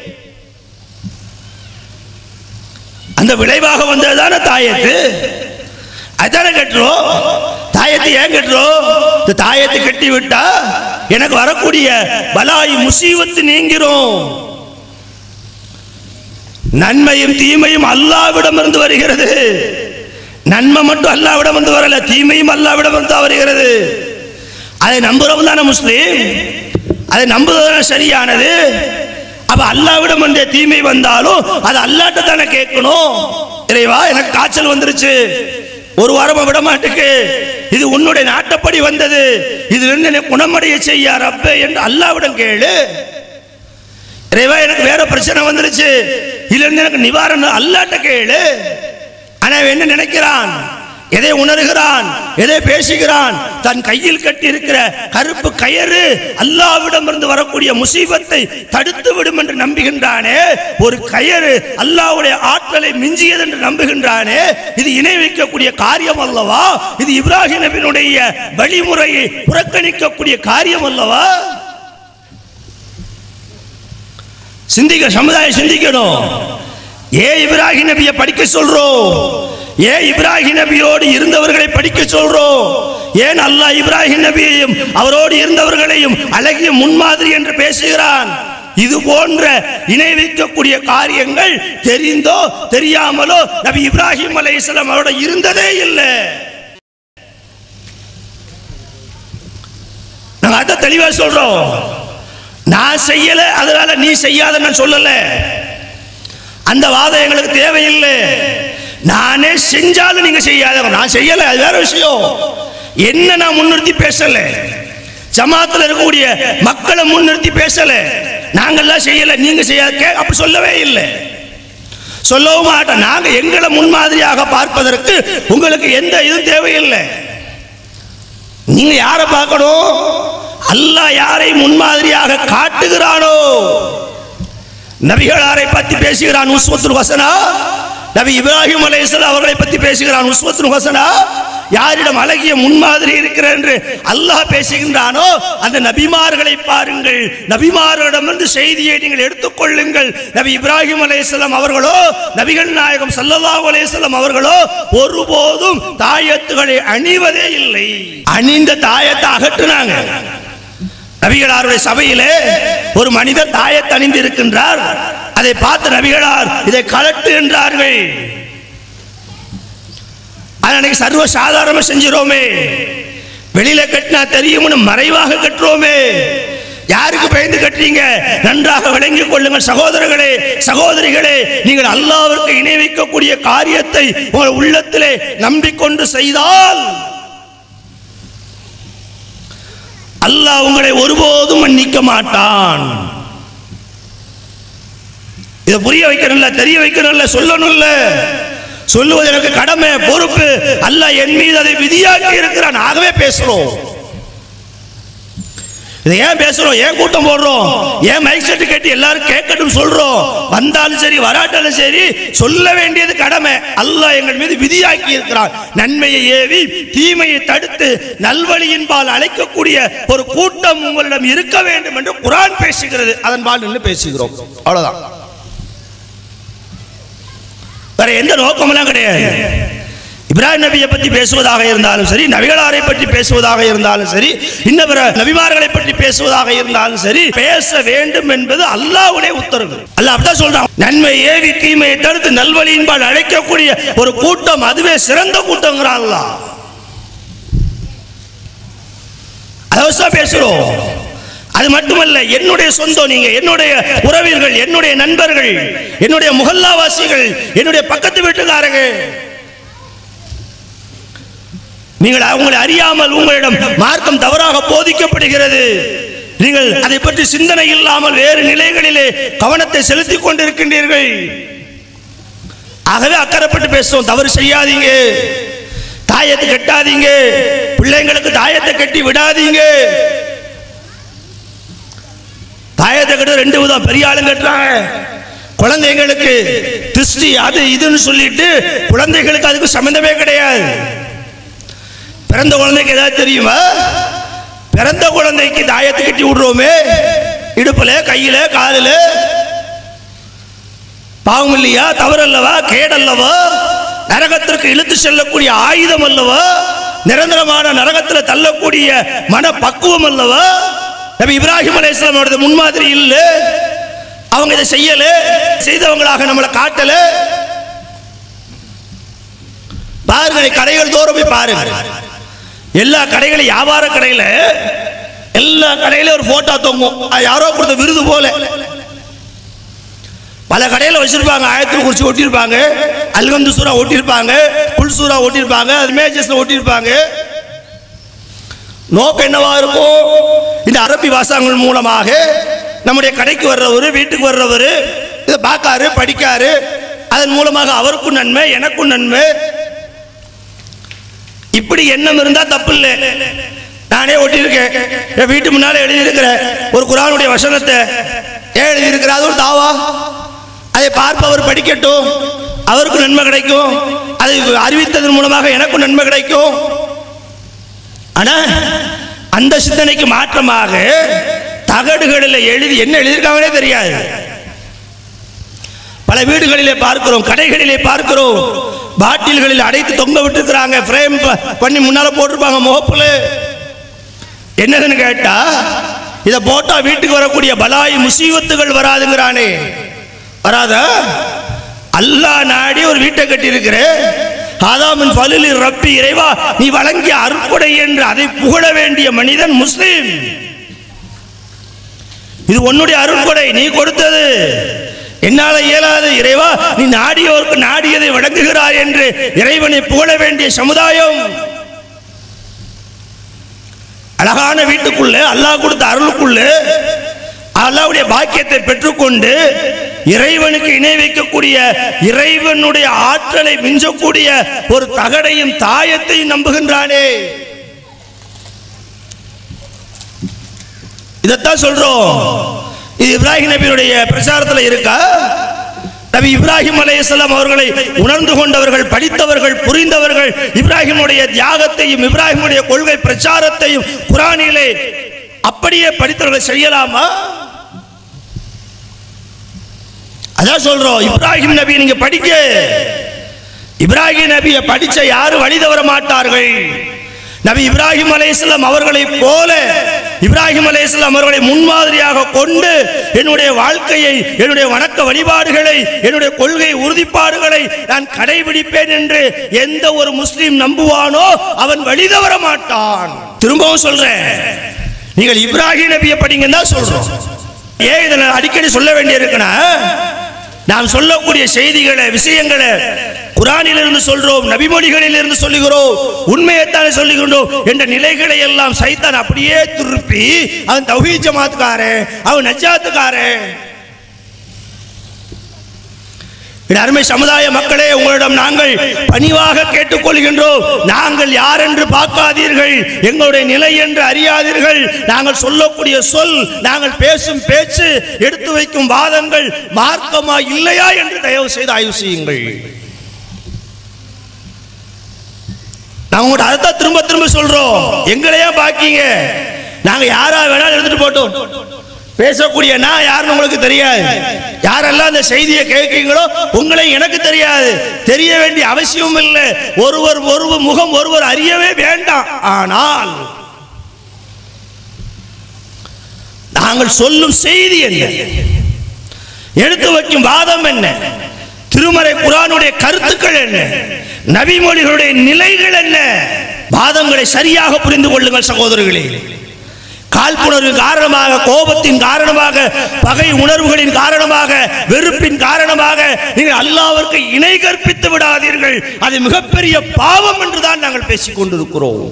அந்த விளைவாக வந்ததுதானே தாயத்து அதானே கட்டுறோம் தாயத்தை ஏன் கட்டுறோம் இந்த தாயத்தை கட்டி விட்டா எனக்கு வரக்கூடிய பலாய் முசீவத்து நீங்கிறோம் நன்மையும் தீமையும் அல்லாவிடம் இருந்து வருகிறது நன்மை மட்டும் அல்லாவிடம் வந்து வரல தீமையும் அல்லாவிடம் இருந்து தான் வருகிறது அதை நம்புறவங்க தானே முஸ்லீம் அதை நம்புவதுதானே சரியானது அப்ப அல்லாவிடம் வந்த தீமை வந்தாலும் அது அல்லாட்ட தானே கேட்கணும் இறைவா எனக்கு காய்ச்சல் வந்துருச்சு ஒரு வாரமா விட மாட்டுக்கு இது உன்னுடைய நாட்டப்படி வந்தது இது இருந்து என்னை குணமடைய செய்ய ரப்பே என்று அல்லாவிடம் கேளு இறைவா எனக்கு வேற பிரச்சனை வந்துருச்சு இதுல இருந்து எனக்கு நிவாரணம் அல்லாட்ட கேளு ஆனா அவன் என்ன நினைக்கிறான் எதை உணர்கிறான் எதை பேசுகிறான் தன் கையில் கட்டி இருக்கிற கருப்பு கயறு அல்லாவிடமிருந்து வரக்கூடிய முசீபத்தை தடுத்து விடும் என்று நம்புகின்றானே ஒரு கயறு அல்லாவுடைய ஆற்றலை மிஞ்சியது என்று நம்புகின்றானே இது இணை வைக்கக்கூடிய காரியம் அல்லவா இது இப்ராஹிம் நபியினுடைய வழிமுறையை புறக்கணிக்கக்கூடிய காரியம் அல்லவா சிந்திக்க சமுதாயம் சிந்திக்கணும் ஏன் இப்ராஹிம் நபியை படிக்க சொல்றோம் ஏன் இப்ராஹிம் நபியோடு இருந்தவர்களை படிக்க சொல்றோம் ஏன் அல்லாஹ் இப்ராஹிம் நபியையும் அவரோடு இருந்தவர்களையும் அழகிய முன்மாதிரி என்று பேசுகிறான் இது போன்ற இணை வைக்கக்கூடிய காரியங்கள் தெரிந்தோ தெரியாமலோ நபி இப்ராஹிம் அலைஹிஸ்ஸலாம் அவரோட இருந்ததே இல்லை நாங்க அதை தெளிவா சொல்றோம் நான் செய்யல அதனால நீ செய்யாத நான் சொல்லல அந்த வாதம் எங்களுக்கு தேவையில்லை நானே செஞ்சாலும் நீங்க செய்யாத நான் செய்யல அது வேற விஷயம் என்ன நான் முன்னிறுத்தி பேசல ஜமாத்துல இருக்கக்கூடிய மக்களை முன்னிறுத்தி பேசல நாங்கெல்லாம் செய்யல நீங்க செய்யாத கே- அப்படி சொல்லவே இல்லை சொல்லவும் மாட்டோம் நாங்க எங்களை முன்மாதிரியாக பார்ப்பதற்கு உங்களுக்கு எந்த இதுவும் தேவையில்லை நீங்க யாரை பார்க்கணும் அல்லாஹ் யாரை முன்மாதிரியாக காட்டுகிறானோ நபிகளாரை பத்தி பேசுகிறான் உஸ்வத்துல் ஹசனா நபி இப்ராஹிம் அலைஹிஸ்ஸலாம் அவர்களை பத்தி பேசுகிறான் உஸ்வத்துல் ஹசனா யாரிடம் அழகிய முன்மாதிரி இருக்கிறது என்று அல்லாஹ் பேசுகின்றானோ அந்த நபிமார்களை பாருங்கள் நபிமார்களிடமிருந்து செய்தியை நீங்கள் எடுத்துக்கொள்ளுங்கள் நபி இப்ராஹிம் அலைஹிஸ்ஸலாம் அவர்களோ நபிகள் நாயகம் ஸல்லல்லாஹு அலைஹி வஸல்லம் அவர்களோ ஒருபோதும் தாயத்துகளை அணிவதே இல்லை அணிந்த தாயத்தை அகற்றுனாங்க நபிகளாருடைய சபையிலே ஒரு மனிதர் தாயத்தை அணிந்து இருக்கின்றார் அதை பார்த்து நபிகளார் இதை கலட்டு என்றார்கள் அது அன்னைக்கு சர்வ சாதாரணமா செஞ்சிரோமே வெளியில கட்டினா தெரியும்னு மறைவாக கட்டுறோமே யாருக்கு பயந்து கட்டுறீங்க நன்றாக விளங்கிக் கொள்ளுங்கள் சகோதரர்களே சகோதரிகளே நீங்கள் அல்லாவிற்கு இணை வைக்கக்கூடிய காரியத்தை உங்கள் உள்ளத்திலே நம்பிக்கொண்டு செய்தால் அல்லாஹ் உங்களை ஒருபோதும் மன்னிக்க மாட்டான் இதை புரிய வைக்கணும்ல தெரிய வைக்கணும்ல சொல்லணும்ல சொல்லுவது எனக்கு கடமை பொறுப்பு அல்லாஹ் என் மீது அதை விதியாக்கி இருக்கிறான் ஆகவே பேசுறோம் இதை ஏன் பேசுறோம் ஏன் கூட்டம் போடுறோம் ஏன் மைக் செட்டு கேட்டு எல்லாரும் கேட்கட்டும் சொல்றோம் வந்தாலும் சரி வராட்டாலும் சரி சொல்ல வேண்டியது கடமை அல்லாஹ் எங்கள் மீது விதியாக்கி இருக்கிறான் நன்மையை ஏவி தீமையை தடுத்து நல்வழியின் பால் அழைக்கக்கூடிய ஒரு கூட்டம் உங்களிடம் இருக்க வேண்டும் என்று குரான் பேசுகிறது அதன் பால் நின்று பேசுகிறோம் அவ்வளவுதான் வேற எந்த நோக்கமெல்லாம் கிடையாது இப்ராஹிம் நபியை பற்றி பேசுவதாக இருந்தாலும் சரி நபிகளாரை பற்றி பேசுவதாக இருந்தாலும் சரி இன்ன பிற நபிமார்களை பற்றி பேசுவதாக இருந்தாலும் சரி பேச வேண்டும் என்பது அல்லாஹ்வுடைய உத்தரவு அல்லாஹ் அப்படிதான் சொல்றான் நன்மை ஏவி தீமையை தடுத்து நல்வழியின்பால் அழைக்கக்கூடிய ஒரு கூட்டம் அதுவே சிறந்த கூட்டங்கிறான் அல்லாஹ் அதை பேசுறோம் அது மட்டுமல்ல என்னுடைய சொந்தம் நீங்க என்னுடைய உறவினர்கள் என்னுடைய நண்பர்கள் என்னுடைய முகல்லாவாசிகள் என்னுடைய பக்கத்து வீட்டுக்காரங்க நீங்கள் அவங்களை அறியாமல் உங்களிடம் மார்க்கம் தவறாக போதிக்கப்படுகிறது நீங்கள் அதை பற்றி சிந்தனை இல்லாமல் வேறு நிலைகளிலே கவனத்தை செலுத்திக் கொண்டிருக்கின்றீர்கள் ஆகவே அக்கறைப்பட்டு பேசுவோம் தவறு செய்யாதீங்க தாயத்தை கட்டாதீங்க பிள்ளைங்களுக்கு தாயத்தை கட்டி விடாதீங்க தாயத்தை கட்ட ரெண்டு விதம் பெரிய ஆளுங்க கட்டுறாங்க குழந்தைங்களுக்கு திருஷ்டி அது இதுன்னு சொல்லிட்டு குழந்தைகளுக்கு அதுக்கு சம்பந்தமே கிடையாது பிறந்த குழந்தைக்கு ஏதாவது தெரியுமா பிறந்த குழந்தைக்கு தாயத்தை கட்டி விடுறோமே இடுப்புல கையில காலில பாவம் இல்லையா தவறு அல்லவா கேடல்லவா நரகத்திற்கு இழுத்து செல்லக்கூடிய ஆயுதம் அல்லவா நிரந்தரமான நரகத்தில் தள்ளக்கூடிய மன பக்குவம் அல்லவா நபி இப்ராஹிம் அலையாமோட முன்மாதிரி இல்ல அவங்க இதை செய்யல செய்தவங்களாக நம்மளை காட்டல பாருங்க கடைகள் தோறும் போய் பாருங்க எல்லா கடைகளும் வியாபார கடையில எல்லா கடையிலும் ஒரு போட்டோ தொங்கும் அது யாரோ கொடுத்த விருது போல பல கடையில் வச்சிருப்பாங்க ஆயத்தில் குறிச்சி ஒட்டியிருப்பாங்க அல்கந்து சூறா ஒட்டியிருப்பாங்க புல் சூறா ஒட்டியிருப்பாங்க அது மேஜஸ்ல ஒட்டியிருப்பாங்க நோக்கம் என்னவா இருக்கும் இந்த அரபி வாசகங்கள் மூலமாக நம்முடைய கடைக்கு வர்றவர் வீட்டுக்கு வர்றவர் இதை பார்க்காரு படிக்காரு அதன் மூலமாக அவருக்கும் நன்மை எனக்கும் நன்மை இப்படி எண்ணம் இருந்தா தப்பு இல்லை நானே ஒட்டியிருக்கேன் என் வீட்டு முன்னால எழுதியிருக்கிற ஒரு குரானுடைய வசனத்தை ஏன் எழுதியிருக்கிற அது ஒரு தாவா அதை பார்ப்பவர் படிக்கட்டும் அவருக்கும் நன்மை கிடைக்கும் அதை அறிவித்ததன் மூலமாக எனக்கும் நன்மை கிடைக்கும் ஆனா அந்த சிந்தனைக்கு மாற்றமாக தகடுகளில் எழுதி என்ன எழுதியிருக்காங்களே தெரியாது பல வீடுகளிலே பார்க்கிறோம் கடைகளிலே பார்க்கிறோம் பாட்டில்களில் அடைத்து தொங்க விட்டுருக்கிறாங்க ஃப்ரேம் பண்ணி முன்னால போட்டிருப்பாங்க முகப்புல என்னதுன்னு கேட்டா இதை போட்டா வீட்டுக்கு வரக்கூடிய பலாய் முசீபத்துகள் வராதுங்கிறானே வராதா அல்லாஹ் நாடி ஒரு வீட்டை கட்டி இருக்கிற ஆதாமின் பலிலி ரப்பி இறைவா நீ வழங்கிய அருட்கொடை என்று அதை புகழ வேண்டிய மனிதன் முஸ்லிம் இது உன்னுடைய அருட்கொடை நீ கொடுத்தது என்னால இயலாது இறைவா நீ நாடியோருக்கு நாடியதை வழங்குகிறாய் என்று இறைவனை புகழ வேண்டிய சமுதாயம் அழகான வீட்டுக்குள்ள அல்லாஹ் கொடுத்த அருளுக்குள்ள அல்லாவுடைய பாக்கியத்தை பெற்றுக்கொண்டு இறைவனுக்கு இணை வைக்கக்கூடிய இறைவனுடைய ஆற்றலை மிஞ்சக்கூடிய ஒரு தகடையும் தாயத்தையும் நம்புகின்றானே இதைத்தான் சொல்றோம் இது இப்ராஹிம் நபியுடைய பிரச்சாரத்தில் இருக்கா நபி இப்ராஹிம் அலைஹிஸ்ஸலாம் அவர்களை உணர்ந்து கொண்டவர்கள் படித்தவர்கள் புரிந்தவர்கள் இப்ராஹிமுடைய தியாகத்தையும் இப்ராஹிமுடைய கொள்கை பிரச்சாரத்தையும் குரானிலே அப்படியே படித்தவர்கள் செய்யலாமா அதான் சொல்றோம் இப்ராஹிம் நபி நீங்க படிக்க இப்ராஹிம் நபியை படிச்ச யாரும் வழி தவற மாட்டார்கள் நபி இப்ராஹிம் அலைஹிஸ்ஸலாம் அவர்களைப் போல இப்ராஹிம் அலைஹிஸ்ஸலாம் அவர்களை முன்மாதிரியாக கொண்டு என்னுடைய வாழ்க்கையை என்னுடைய வணக்க வழிபாடுகளை என்னுடைய கொள்கை உறுதிப்பாடுகளை நான் கடைபிடிப்பேன் என்று எந்த ஒரு முஸ்லீம் நம்புவானோ அவன் வழி தவற மாட்டான் திரும்பவும் சொல்றேன் நீங்கள் இப்ராஹிம் நபியை படிங்கன்னு தான் சொல்றோம் ஏன் இதை நான் அடிக்கடி சொல்ல வேண்டியிருக்குன்னா நாம் சொல்லக்கூடிய செய்திகளை விஷயங்களை குரானில் இருந்து சொல்றோம் நபிமொழிகளில் இருந்து சொல்லுகிறோம் உண்மையைத்தானே சொல்லுகின்றோம் என்ற நிலைகளை எல்லாம் சைத்தான் அப்படியே திருப்பி அவன் தௌஹீத் ஜமாத்துக்காரன் அவன் நஜாத்துக்காரன் என் அருமை சமுதாய மக்களே உங்களிடம் நாங்கள் பணிவாக கேட்டுக்கொள்கின்றோம் நாங்கள் யார் என்று பார்க்காதீர்கள் எங்களுடைய நிலை என்று அறியாதீர்கள் நாங்கள் சொல்லக்கூடிய சொல் நாங்கள் பேசும் பேச்சு எடுத்து வைக்கும் வாதங்கள் மார்க்கமா இல்லையா என்று தயவு செய்து ஆய்வு செய்யுங்கள் நாங்க உங்கள்கிட்ட அதைத்தான் திரும்ப திரும்ப சொல்றோம் எங்களையா பாக்கீங்க நாங்க யாரா வேணாலும் எடுத்துட்டு போட்டோம் பேசக்கூடிய நான் யாருன்னு உங்களுக்கு தெரியாது யாரெல்லாம் அந்த செய்தியை கேட்கீங்களோ உங்களை எனக்கு தெரியாது தெரிய வேண்டிய அவசியம் இல்லை ஒருவர் ஒருவர் முகம் ஒருவர் அறியவே வேண்டாம் ஆனால் நாங்கள் சொல்லும் செய்தி என்ன எடுத்து வைக்கும் வாதம் என்ன திருமறை குரானுடைய கருத்துக்கள் என்ன நபிமொழிகளுடைய நிலைகள் என்ன வாதங்களை சரியாக புரிந்து கொள்ளுங்கள் சகோதரர்களே காழ்ப்புணர்வு காரணமாக கோபத்தின் காரணமாக பகை உணர்வுகளின் காரணமாக வெறுப்பின் காரணமாக நீங்கள் அல்லாவிற்கு இணை கற்பித்து விடாதீர்கள் அது மிகப்பெரிய பாவம் என்றுதான் நாங்கள் பேசிக் கொண்டிருக்கிறோம்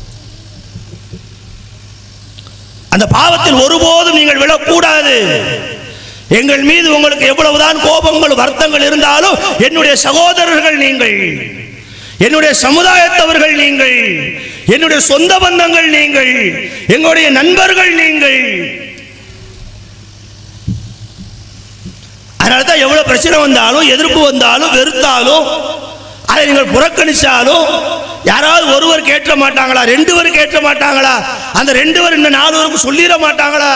அந்த பாவத்தில் ஒருபோதும் நீங்கள் விழக்கூடாது எங்கள் மீது உங்களுக்கு எவ்வளவுதான் கோபங்கள் வருத்தங்கள் இருந்தாலும் என்னுடைய சகோதரர்கள் நீங்கள் என்னுடைய சமுதாயத்தவர்கள் நீங்கள் என்னுடைய சொந்த பந்தங்கள் நீங்கள் எங்களுடைய நண்பர்கள் நீங்கள் அதனால தான் எவ்வளவு பிரச்சனை வந்தாலும் எதிர்ப்பு வந்தாலும் வெறுத்தாலும் அதை நீங்கள் புறக்கணிச்சாலும் யாராவது ஒருவர் கேட்க மாட்டாங்களா ரெண்டு பேரும் கேட்க மாட்டாங்களா அந்த ரெண்டு பேர் இந்த நாலு பேருக்கு சொல்லிட மாட்டாங்களா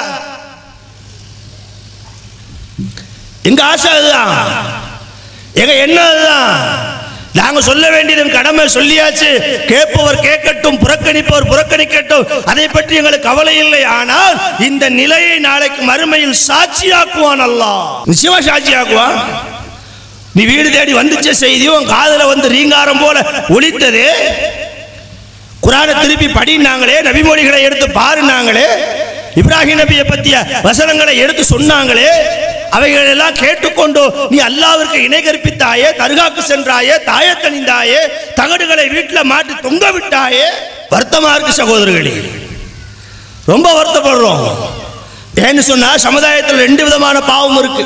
எங்க ஆசை அதுதான் எங்க என்ன அதுதான் நாங்க சொல்ல வேண்டியது கடமை சொல்லியாச்சு கேட்பவர் கேட்கட்டும் புறக்கணிப்பவர் புறக்கணிக்கட்டும் அதை பற்றி எங்களுக்கு கவலை இல்லை ஆனால் இந்த நிலையை நாளைக்கு மறுமையில் சாட்சியாக்குவான் அல்லாஹ் நிச்சயமா சாட்சியாக்குவான் நீ வீடு தேடி வந்துச்ச செய்தி உன் காதுல வந்து ரீங்காரம் போல ஒலித்தது குரானை திருப்பி படினாங்களே நபிமொழிகளை எடுத்து பாருனாங்களே இப்ராஹிம் நபியை பற்றிய வசனங்களை எடுத்து சொன்னாங்களே அவைகள் எல்லாம் கேட்டுக்கொண்டு நீ அல்லாவிற்கு இணை கற்பித்தாயே தர்காக்கு சென்றாயே தாயத்தணிந்தாயே தகடுகளை வீட்டில் மாட்டி தொங்க விட்டாயே வருத்தமா இருக்கு சகோதரர்களே ரொம்ப வருத்தப்படுறோம் ஏன்னு சொன்னா சமுதாயத்தில் ரெண்டு விதமான பாவம் இருக்கு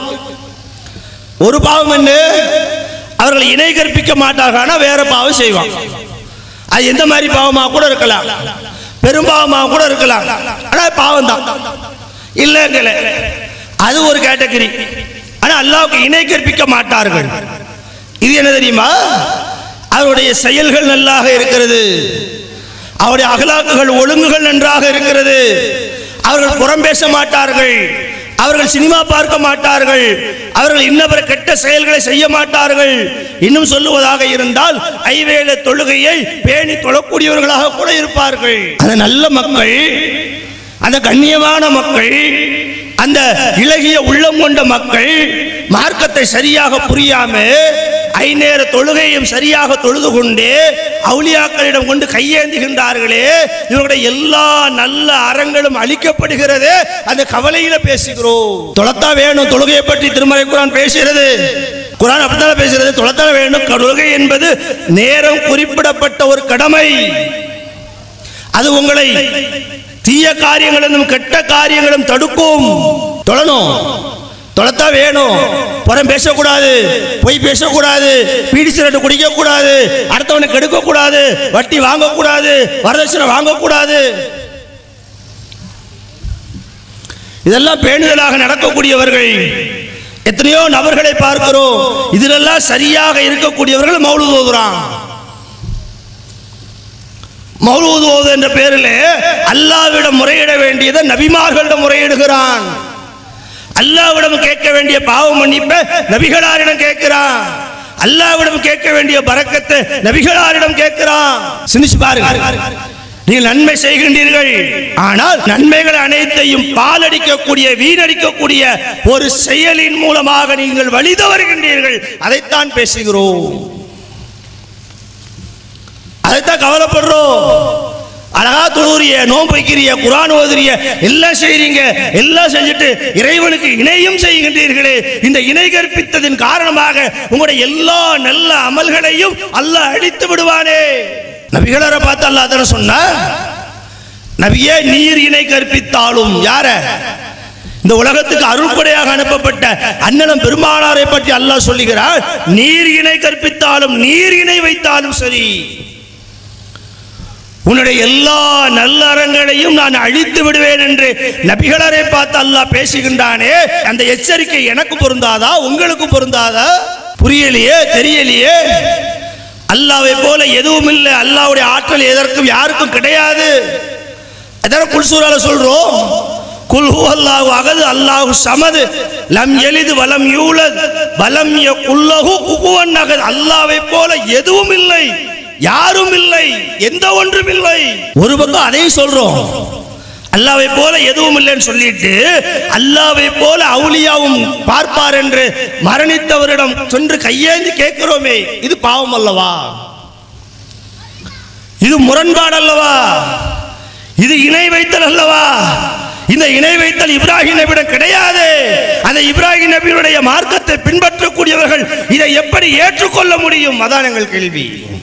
ஒரு பாவம் என்ன அவர்கள் இணை கற்பிக்க மாட்டார்கள் ஆனா வேற பாவம் செய்வாங்க அது எந்த மாதிரி பாவமாக கூட இருக்கலாம் பெரும்பாவமாக கூட இருக்கலாம் ஆனால் பாவம் தான் இல்லைங்களே அது ஒரு கேட்டகரி ஆனால் அல்லாவுக்கு இணை கற்பிக்க மாட்டார்கள் இது என்ன தெரியுமா அவருடைய செயல்கள் நல்லாக இருக்கிறது அவருடைய அகலாக்குகள் ஒழுங்குகள் நன்றாக இருக்கிறது அவர்கள் புறம் பேச மாட்டார்கள் அவர்கள் சினிமா பார்க்க மாட்டார்கள் அவர்கள் இன்னவர கெட்ட செயல்களை செய்ய மாட்டார்கள் இன்னும் சொல்லுவதாக இருந்தால் ஐவேளை தொழுகையை பேணி தொழக்கூடியவர்களாக கூட இருப்பார்கள் அந்த நல்ல மக்கள் அந்த கண்ணியமான மக்கள் அந்த இலகிய உள்ளம் கொண்ட மக்கள் மார்க்கத்தை சரியாக புரியாம ஐநேர தொழுகையும் சரியாக தொழுது கொண்டு அவுலியாக்களிடம் கொண்டு கையேந்துகின்றார்களே இவருடைய எல்லா நல்ல அறங்களும் அழிக்கப்படுகிறது அந்த கவலையில பேசுகிறோம் தொலைத்தா வேணும் தொழுகையை பற்றி திருமலை குரான் பேசுகிறது குரான் அப்படித்தான் பேசுகிறது தொலைத்தான் வேணும் தொழுகை என்பது நேரம் குறிப்பிடப்பட்ட ஒரு கடமை அது உங்களை தீய காரியங்களும் கெட்ட காரியங்களும் தடுக்கும் தொழணும் தொலைத்தான் வேணும் புறம் பேசக்கூடாது பொய் பேசக்கூடாது பீடி சிரட்டு குடிக்க கூடாது அடுத்தவனை கெடுக்க கூடாது வட்டி வாங்கக்கூடாது வரதட்சணை வாங்கக்கூடாது இதெல்லாம் பேணுதலாக நடக்கக்கூடியவர்கள் எத்தனையோ நபர்களை பார்க்கிறோம் இதிலெல்லாம் சரியாக இருக்கக்கூடியவர்கள் மௌலுது ஓதுறான் மௌலூது ஓது என்ற பேரில் அல்லாவிடம் முறையிட வேண்டியதை நபிமார்களிடம் முறையிடுகிறான் அல்லாவிடம் கேட்க வேண்டிய பாவ மன்னிப்ப நபிகளாரிடம் கேட்கிறான் அல்லாவிடம் கேட்க வேண்டிய பரக்கத்தை நபிகளாரிடம் கேட்கிறான் சிந்திச்சு பாருங்க நீங்கள் நன்மை செய்கின்றீர்கள் ஆனால் நன்மைகள் அனைத்தையும் பாலடிக்கக்கூடிய வீணடிக்கக்கூடிய ஒரு செயலின் மூலமாக நீங்கள் வழித வருகின்றீர்கள் அதைத்தான் பேசுகிறோம் அதைத்தான் கவலைப்படுறோம் அழகா தொழுறிய நோன்பு வைக்கிறிய குரான் ஓதுறிய எல்லாம் செய்றீங்க எல்லாம் செஞ்சுட்டு இறைவனுக்கு இணையும் செய்கின்றீர்களே இந்த இணை கற்பித்ததின் காரணமாக உங்களுடைய எல்லா நல்ல அமல்களையும் அல்லாஹ் அழித்து விடுவானே நபிகளரை பார்த்து அல்லாஹ் தானே சொன்னா நபியே நீர் இணை கற்பித்தாலும் யார இந்த உலகத்துக்கு அருள்கொடையாக அனுப்பப்பட்ட அண்ணனம் பெருமானாரை பற்றி அல்லாஹ் சொல்லுகிறார் நீர் இணை கற்பித்தாலும் நீர் இணை வைத்தாலும் சரி உன்னுடைய எல்லா நல்ல அறங்களையும் நான் அழித்து விடுவேன் என்று நபிகளரை பார்த்து அல்லாஹ் பேசுகின்றானே அந்த எச்சரிக்கை எனக்கு பொருந்தாதா உங்களுக்கு பொருந்தாதா புரியலையே தெரியலையே அல்லாவை போல எதுவும் இல்லை அல்லாவுடைய ஆற்றல் எதற்கும் யாருக்கும் கிடையாது அதான குல்சூரால சொல்றோம் குல் ஹு அல்லாஹு அகது அல்லாஹு சமது லம் எலிது வலம் யூலத் வலம் யகுல்லஹு குகுவன் அகது அல்லாவை போல எதுவும் இல்லை யாரும் இல்லை எந்த ஒன்றும் இல்லை ஒரு பக்கம் அதையும் சொல்றோம் அல்லாவை போல எதுவும் இல்லைன்னு சொல்லிட்டு அல்லாவை போல அவுலியாவும் பார்ப்பார் என்று மரணித்தவரிடம் சென்று கையேந்தி கேட்கிறோமே இது பாவம் அல்லவா இது முரண்பாடு அல்லவா இது இணை வைத்தல் அல்லவா இந்த இணை வைத்தல் இப்ராஹிம் நபியிடம் கிடையாது அந்த இப்ராஹிம் நபியுடைய மார்க்கத்தை பின்பற்றக்கூடியவர்கள் இதை எப்படி ஏற்றுக்கொள்ள முடியும் அதான் எங்கள் கேள்வி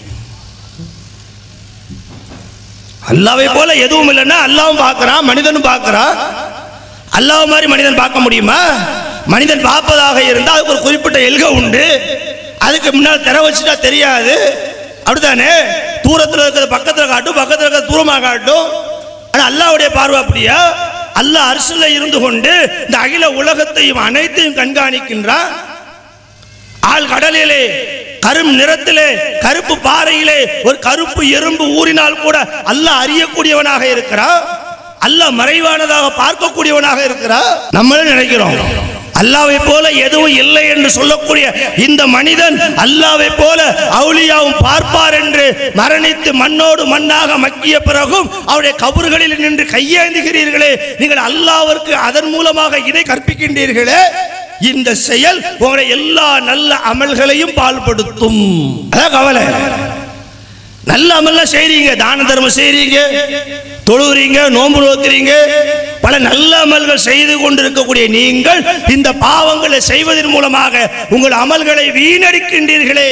அல்லாவை போல எதுவும் இல்லைன்னா அல்லாவும் பார்க்கறான் மனிதனும் பார்க்கறான் அல்லாஹ் மாதிரி மனிதன் பார்க்க முடியுமா மனிதன் பார்ப்பதாக இருந்தால் அதுக்கு ஒரு குறிப்பிட்ட எல்கை உண்டு அதுக்கு முன்னால் திற வச்சுட்டா தெரியாது அப்படித்தானே தூரத்தில் இருக்கிறது பக்கத்தில் காட்டும் பக்கத்தில் இருக்கிறது தூரமாக காட்டும் ஆனால் அல்லாவுடைய பார்வை அப்படியா அல்லாஹ் அரசுல இருந்து கொண்டு இந்த அகில உலகத்தையும் அனைத்தையும் கண்காணிக்கின்றான் ஆள் கடலிலே கரும் நிறத்திலே கருப்பு பாறையிலே ஒரு கருப்பு எறும்பு ஊறினால் கூட அல்லாஹ் அறியக்கூடியவனாக இருக்கிறான் அல்லாஹ் மறைவானதாக பார்க்கக்கூடியவனாக இருக்கிறான் நம்மளே நினைக்கிறோம் அல்லாவை போல எதுவும் இல்லை என்று சொல்லக்கூடிய இந்த மனிதன் அல்லாவை போல அவுலியாவும் பார்ப்பார் என்று மரணித்து மண்ணோடு மண்ணாக மக்கிய பிறகும் அவருடைய கபறுகளில் நின்று கையேந்துகிறீர்களே நீங்கள் அல்லாவிற்கு அதன் மூலமாக இதை கற்பிக்கின்றீர்களே இந்த செயல் உங்களுடைய எல்லா நல்ல அமல்களையும் பால்படுத்தும் அதான் கவலை நல்ல அமல்லாம் செய்றீங்க தான தர்மம் செய்றீங்க தொழுகிறீங்க நோன்பு நோக்கிறீங்க பல நல்ல அமல்கள் செய்து கொண்டிருக்கக்கூடிய நீங்கள் இந்த பாவங்களை செய்வதன் மூலமாக உங்கள் அமல்களை வீணடிக்கின்றீர்களே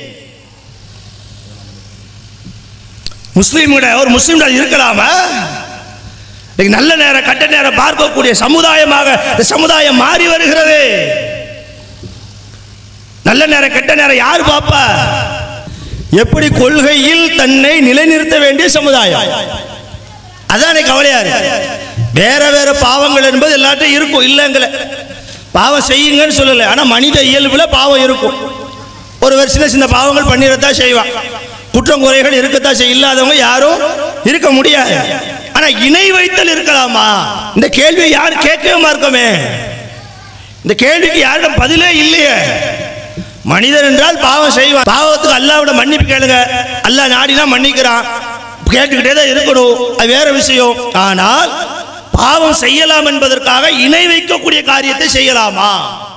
முஸ்லீம்கிட்ட ஒரு முஸ்லீம் இருக்கலாமா இன்னைக்கு நல்ல நேரம் கட்ட நேரம் பார்க்கக்கூடிய சமுதாயமாக இந்த சமுதாயம் மாறி வருகிறது நல்ல நேரம் கெட்ட நேரம் யார் பாப்பா எப்படி கொள்கையில் தன்னை நிலைநிறுத்த வேண்டிய சமுதாயம் அதான் கவலையா இருக்கு வேற வேற பாவங்கள் என்பது எல்லாத்தையும் இருக்கும் இல்லைங்கள பாவம் செய்யுங்கன்னு சொல்லலை ஆனா மனித இயல்புல பாவம் இருக்கும் ஒருவர் சின்ன சின்ன பாவங்கள் பண்ணிடத்தான் செய்வான் குற்றம் குறைகள் இருக்கத்தான் செய்ய இல்லாதவங்க யாரும் இருக்க முடியாது ஆனா இணை வைத்தல் இருக்கலாமா இந்த கேள்வியை யாரும் கேட்கவே மார்க்கமே இந்த கேள்விக்கு யாரிடம் பதிலே இல்லையே மனிதன் என்றால் பாவம் செய்வான் பாவத்துக்கு அல்லாவிட மன்னிப்பு கேளுங்க அல்லாஹ் நாடினா மன்னிக்கிறான் கேட்டுக்கிட்டே தான் இருக்கணும் அது வேற விஷயம் ஆனால் பாவம் செய்யலாம் என்பதற்காக இணை வைக்கக்கூடிய காரியத்தை செய்யலாமா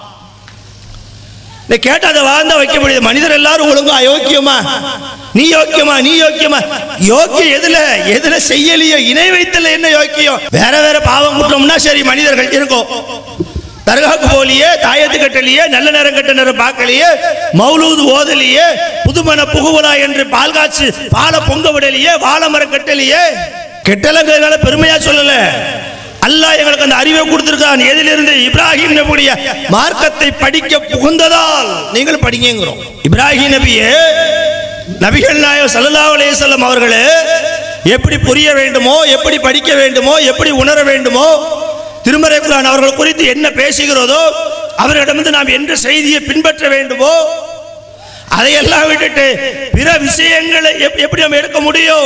இந்த கேட்ட அதை வாழ்ந்தா வைக்க முடியாது மனிதர் எல்லாரும் ஒழுங்கா அயோக்கியமா நீ யோக்கியமா நீ யோக்கியமா யோக்கியம் எதுல எதுல செய்யலையோ இணை வைத்தல என்ன யோக்கியம் வேற வேற பாவம் குற்றம்னா சரி மனிதர்கள் இருக்கும் தர்காக்கு போலியே தாயத்து கட்டலையே நல்ல நேரம் கட்ட நேரம் பார்க்கலையே மௌலூது ஓதலையே புதுமண புகுவலா என்று பால் காய்ச்சி பாலை பொங்க விடலையே வாழை மரம் கட்டலையே கெட்டலங்கிறதுனால பெருமையா சொல்லல அல்லாஹ் எங்களுக்கு அந்த அறிவை கொடுத்திருக்கான் எதிலிருந்து இப்ராஹிம் நபியுடைய மார்க்கத்தை படிக்க புகுந்ததால் நீங்கள் படிங்கிறோம் இப்ராஹிம் நபியே நபிகள் நாயகம் ஸல்லல்லாஹு அலைஹி வஸல்லம் அவர்களே எப்படி புரிய வேண்டுமோ எப்படி படிக்க வேண்டுமோ எப்படி உணர வேண்டுமோ திருமறை குர்ஆன் அவர்கள் குறித்து என்ன பேசுகிறதோ அவர்களிடமிருந்து நாம் என்ற செய்தியை பின்பற்ற வேண்டுமோ அதையெல்லாம் விட்டுட்டு பிற விஷயங்களை எப்- எப்படி நம்ம எடுக்க முடியும்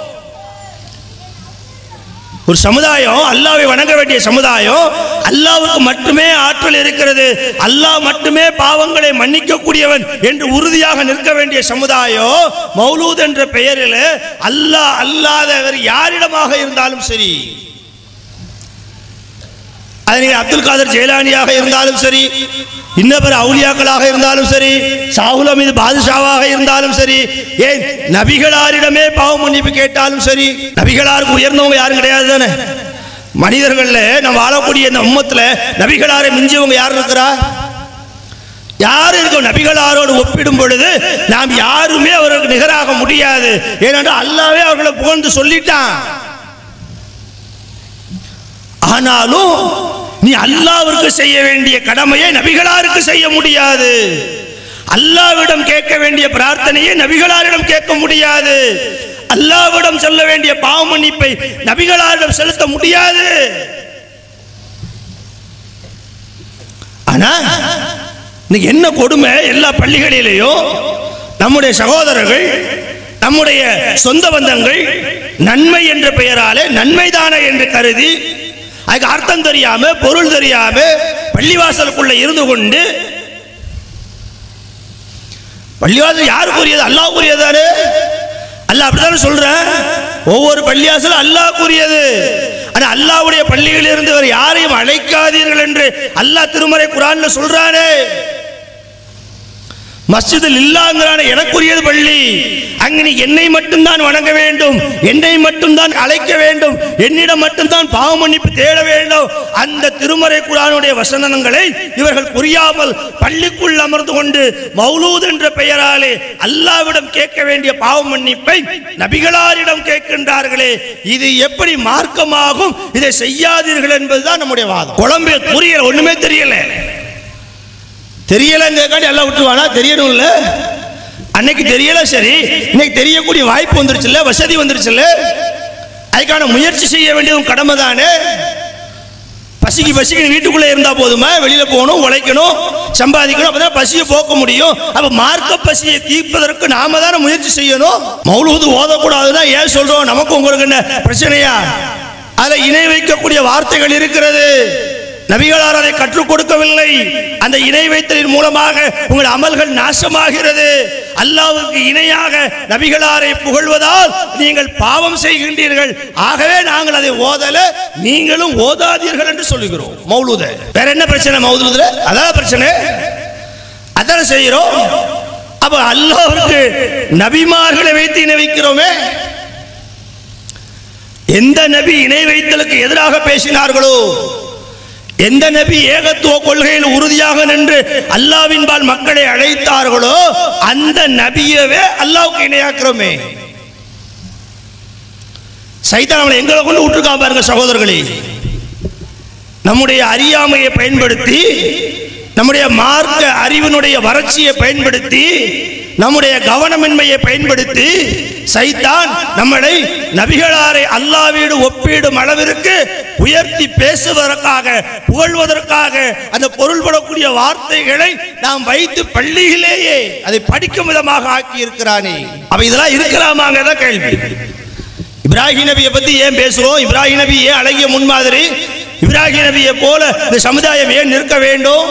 ஒரு சமுதாயம் அல்லாவை வணங்க வேண்டிய சமுதாயம் அல்லாவுக்கு மட்டுமே ஆற்றல் இருக்கிறது அல்லாஹ் மட்டுமே பாவங்களை மன்னிக்க கூடியவன் என்று உறுதியாக நிற்க வேண்டிய சமுதாயம் மௌலூத் என்ற பெயரில் அல்லாஹ் அல்லாதவர் யாரிடமாக இருந்தாலும் சரி அது நீங்க அப்துல் காதர் ஜெயலானியாக இருந்தாலும் சரி இன்னபிற அவுலியாக்களாக இருந்தாலும் சரி சாகுல மீது பாதுஷாவாக இருந்தாலும் சரி ஏன் நபிகளாரிடமே பாவ மன்னிப்பு கேட்டாலும் சரி நபிகளாருக்கு உயர்ந்தவங்க யாரும் கிடையாது தானே மனிதர்கள்ல நம்ம வாழக்கூடிய இந்த உம்மத்துல நபிகளாரை மிஞ்சியவங்க யார் இருக்கிறா யார் இருக்கும் நபிகளாரோடு ஒப்பிடும் பொழுது நாம் யாருமே அவர்களுக்கு நிகராக முடியாது ஏனென்றால் அல்லாவே அவர்களை புகழ்ந்து சொல்லிட்டான் ஆனாலும் நீ அல்லாவிற்கு செய்ய வேண்டிய கடமையை நபிகளாருக்கு செய்ய முடியாது அல்லாவிடம் கேட்க வேண்டிய பிரார்த்தனையை நபிகளாரிடம் கேட்க முடியாது அல்லாவிடம் சொல்ல வேண்டிய பாவ மன்னிப்பை நபிகளாரிடம் செலுத்த முடியாது ஆனா இன்னைக்கு என்ன கொடுமை எல்லா பள்ளிகளிலேயும் நம்முடைய சகோதரர்கள் நம்முடைய சொந்த பந்தங்கள் நன்மை என்ற பெயராலே நன்மைதானே என்று கருதி அதுக்கு அர்த்தம் தெரியாம பொருள் தெரியாம பள்ளிவாசலுக்குள்ள இருந்து கொண்டு பள்ளிவாசல் யாருக்குரியது அல்லாஹ்வுரியதானே அல்லாஹ் அப்படித்தானே சொல்றேன் ஒவ்வொரு பள்ளிவாசலும் அல்லாஹ்வுரியது ஆனா அல்லாஹ்வுடைய பள்ளியில் இருந்து வேறு யாரையும் அழைக்காதீர்கள் என்று அல்லாஹ் திருமறை குரான்ல சொல்றானே மஸ்ஜிதில் இல்லாங்கிறான எனக்குரியது பள்ளி அங்கு நீ என்னை மட்டும்தான் வணங்க வேண்டும் என்னை மட்டும்தான் அழைக்க வேண்டும் என்னிடம் மட்டும்தான் பாவ மன்னிப்பு தேட வேண்டும் அந்த திருமறை குரானுடைய வசனங்களை இவர்கள் புரியாமல் பள்ளிக்குள் அமர்ந்து கொண்டு மௌலூத் என்ற பெயராலே அல்லாவிடம் கேட்க வேண்டிய பாவ மன்னிப்பை நபிகளாரிடம் கேட்கின்றார்களே இது எப்படி மார்க்கமாகும் இதை செய்யாதீர்கள் என்பதுதான் நம்முடைய வாதம் குழம்பு புரியல ஒண்ணுமே தெரியல தெரியலங்கிறக்காண்டி எல்லாம் விட்டுருவானா தெரியணும்ல அன்னைக்கு தெரியல சரி இன்னைக்கு தெரியக்கூடிய வாய்ப்பு வந்துருச்சுல்ல வசதி வந்துருச்சுல்ல அதுக்கான முயற்சி செய்ய வேண்டியது உன் கடமை தானே பசிக்கு பசிக்கு வீட்டுக்குள்ளே இருந்தா போதுமா வெளியில போகணும் உழைக்கணும் சம்பாதிக்கணும் அப்பதான் பசியை போக்க முடியும் அப்ப மார்க்க பசியை தீர்ப்பதற்கு நாம தானே முயற்சி செய்யணும் மௌலூது ஓதக்கூடாதுன்னா ஏன் சொல்றோம் நமக்கு உங்களுக்கு என்ன பிரச்சனையா அதுல இணை வைக்கக்கூடிய வார்த்தைகள் இருக்கிறது நபிகளார் அதை கற்றுக் கொடுக்கவில்லை அந்த இணை வைத்தலின் மூலமாக உங்கள் அமல்கள் நாசமாகிறது அல்லாவுக்கு இணையாக நபிகளாரை புகழ்வதால் நீங்கள் பாவம் செய்கின்றீர்கள் ஆகவே நாங்கள் அதை ஓதல நீங்களும் ஓதாதீர்கள் என்று சொல்லுகிறோம் மௌலூத வேற என்ன பிரச்சனை மௌலூதுல அதான் பிரச்சனை அதான செய்கிறோம் அப்ப அல்லாஹ்வுக்கு நபிமார்களை வைத்து இணை வைக்கிறோமே எந்த நபி இணை வைத்தலுக்கு எதிராக பேசினார்களோ எந்த நபி ஏகத்துவ கொள்கையில் உறுதியாக நின்று அல்லாவின்பால் மக்களை அழைத்தார்களோ அந்த நபியவே அல்லாவுக்கு இணையாக்குறோமே சைத்தான் அவனை எங்களை கொண்டு விட்டுருக்கா பாருங்க சகோதரர்களே நம்முடைய அறியாமையை பயன்படுத்தி நம்முடைய மார்க்க அறிவினுடைய வறட்சியை பயன்படுத்தி நம்முடைய கவனமின்மையை பயன்படுத்தி சைத்தான் நம்மளை நபிகளாரை அல்லாவீடு ஒப்பிடும் அளவிற்கு உயர்த்தி பேசுவதற்காக புகழ்வதற்காக அந்த பொருள்படக்கூடிய வார்த்தைகளை நாம் வைத்து பள்ளியிலேயே அதை படிக்கும் விதமாக ஆக்கி இருக்கிறானே அப்ப இதெல்லாம் இருக்கலாமாங்க தான் கேள்வி இப்ராஹிம் நபியை பத்தி ஏன் பேசுறோம் இப்ராஹிம் நபி ஏன் அழகிய முன்மாதிரி இப்ராஹிம் நபியை போல இந்த சமுதாயம் ஏன் நிற்க வேண்டும்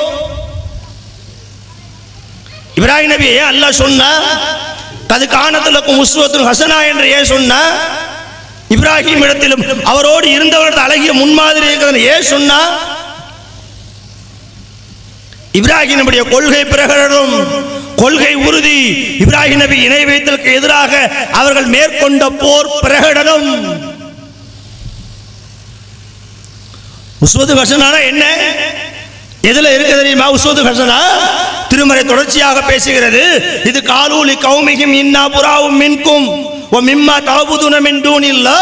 இப்ராஹிம் நபி ஏன் அல்லாஹ் சொன்னா அது காணத்திலக்கும் உஸ்வத்தும் ஹசனா என்று ஏன் சொன்னா இப்ராஹிம் இடத்திலும் அவரோடு இருந்தவரது அழகிய முன்மாதிரி இருக்கிறது ஏன் சொன்னா இப்ராஹிம் நபியுடைய கொள்கை பிரகடனம் கொள்கை உறுதி இப்ராஹிம் நபி இணை வைத்தலுக்கு எதிராக அவர்கள் மேற்கொண்ட போர் பிரகடனம் உஸ்வது ஹசனானா என்ன எதுல இருக்கு தெரியுமா உஸ்வது ஹசனா திருமறை தொடர்ச்சியாக பேசுகிறது இது காலூலி கௌமிகும் இன்னா புறாவும் மின்கும் ஓ மிம்மா தவபுதுன மின் தூணில்லா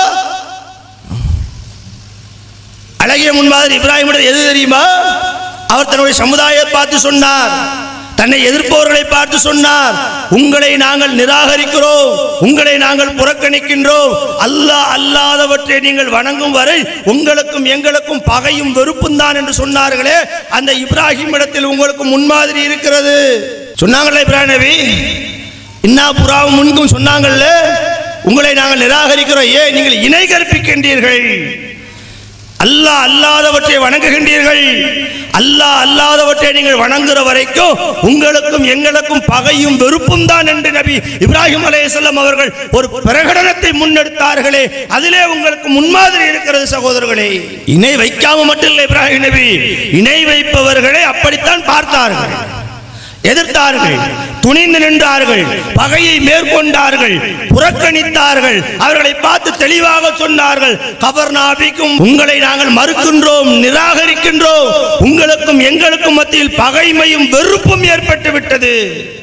அழகிய முன்மாதிரி இப்ராஹிம் எது தெரியுமா அவர் தன்னுடைய சமுதாயத்தை பார்த்து சொன்னார் தன்னை எதிர்ப்பவர்களை பார்த்து சொன்னார் உங்களை நாங்கள் நிராகரிக்கிறோம் உங்களை நாங்கள் புறக்கணிக்கின்றோம் அல்லாஹ் அல்லாதவற்றை நீங்கள் வணங்கும் வரை உங்களுக்கும் எங்களுக்கும் பகையும் வெறுப்பும் தான் என்று சொன்னார்களே அந்த இப்ராஹிம் இடத்தில் உங்களுக்கு முன்மாதிரி இருக்கிறது சொன்னாங்களே இப்ராஹிம் நபி இன்னா புறாவும் முன்கும் சொன்னாங்கல்ல உங்களை நாங்கள் நிராகரிக்கிறோம் ஏன் நீங்கள் இணை கற்பிக்கின்றீர்கள் அல்லாஹ் அல்லாதவற்றை வணங்குகின்றீர்கள் அல்லாஹ் அல்லாதவற்றை நீங்கள் வணங்குற வரைக்கும் உங்களுக்கும் எங்களுக்கும் பகையும் வெறுப்பும் தான் என்று நபி இப்ராஹிம் அலைஹிஸ்ஸலாம் அவர்கள் ஒரு பிரகடனத்தை முன்னெடுத்தார்களே அதிலே உங்களுக்கு முன்மாதிரி இருக்கிறது சகோதரர்களே இணை வைக்காம மட்டும் இல்லை இப்ராஹிம் நபி இணை வைப்பவர்களை அப்படித்தான் பார்த்தார்கள் எதிர்த்தார்கள் துணிந்து நின்றார்கள் பகையை மேற்கொண்டார்கள் புறக்கணித்தார்கள் அவர்களை பார்த்து தெளிவாக சொன்னார்கள் கபர்நாபிக்கும் உங்களை நாங்கள் மறுக்கின்றோம் நிராகரிக்கின்றோம் உங்களுக்கும் எங்களுக்கும் மத்தியில் பகைமையும் வெறுப்பும் ஏற்பட்டு விட்டது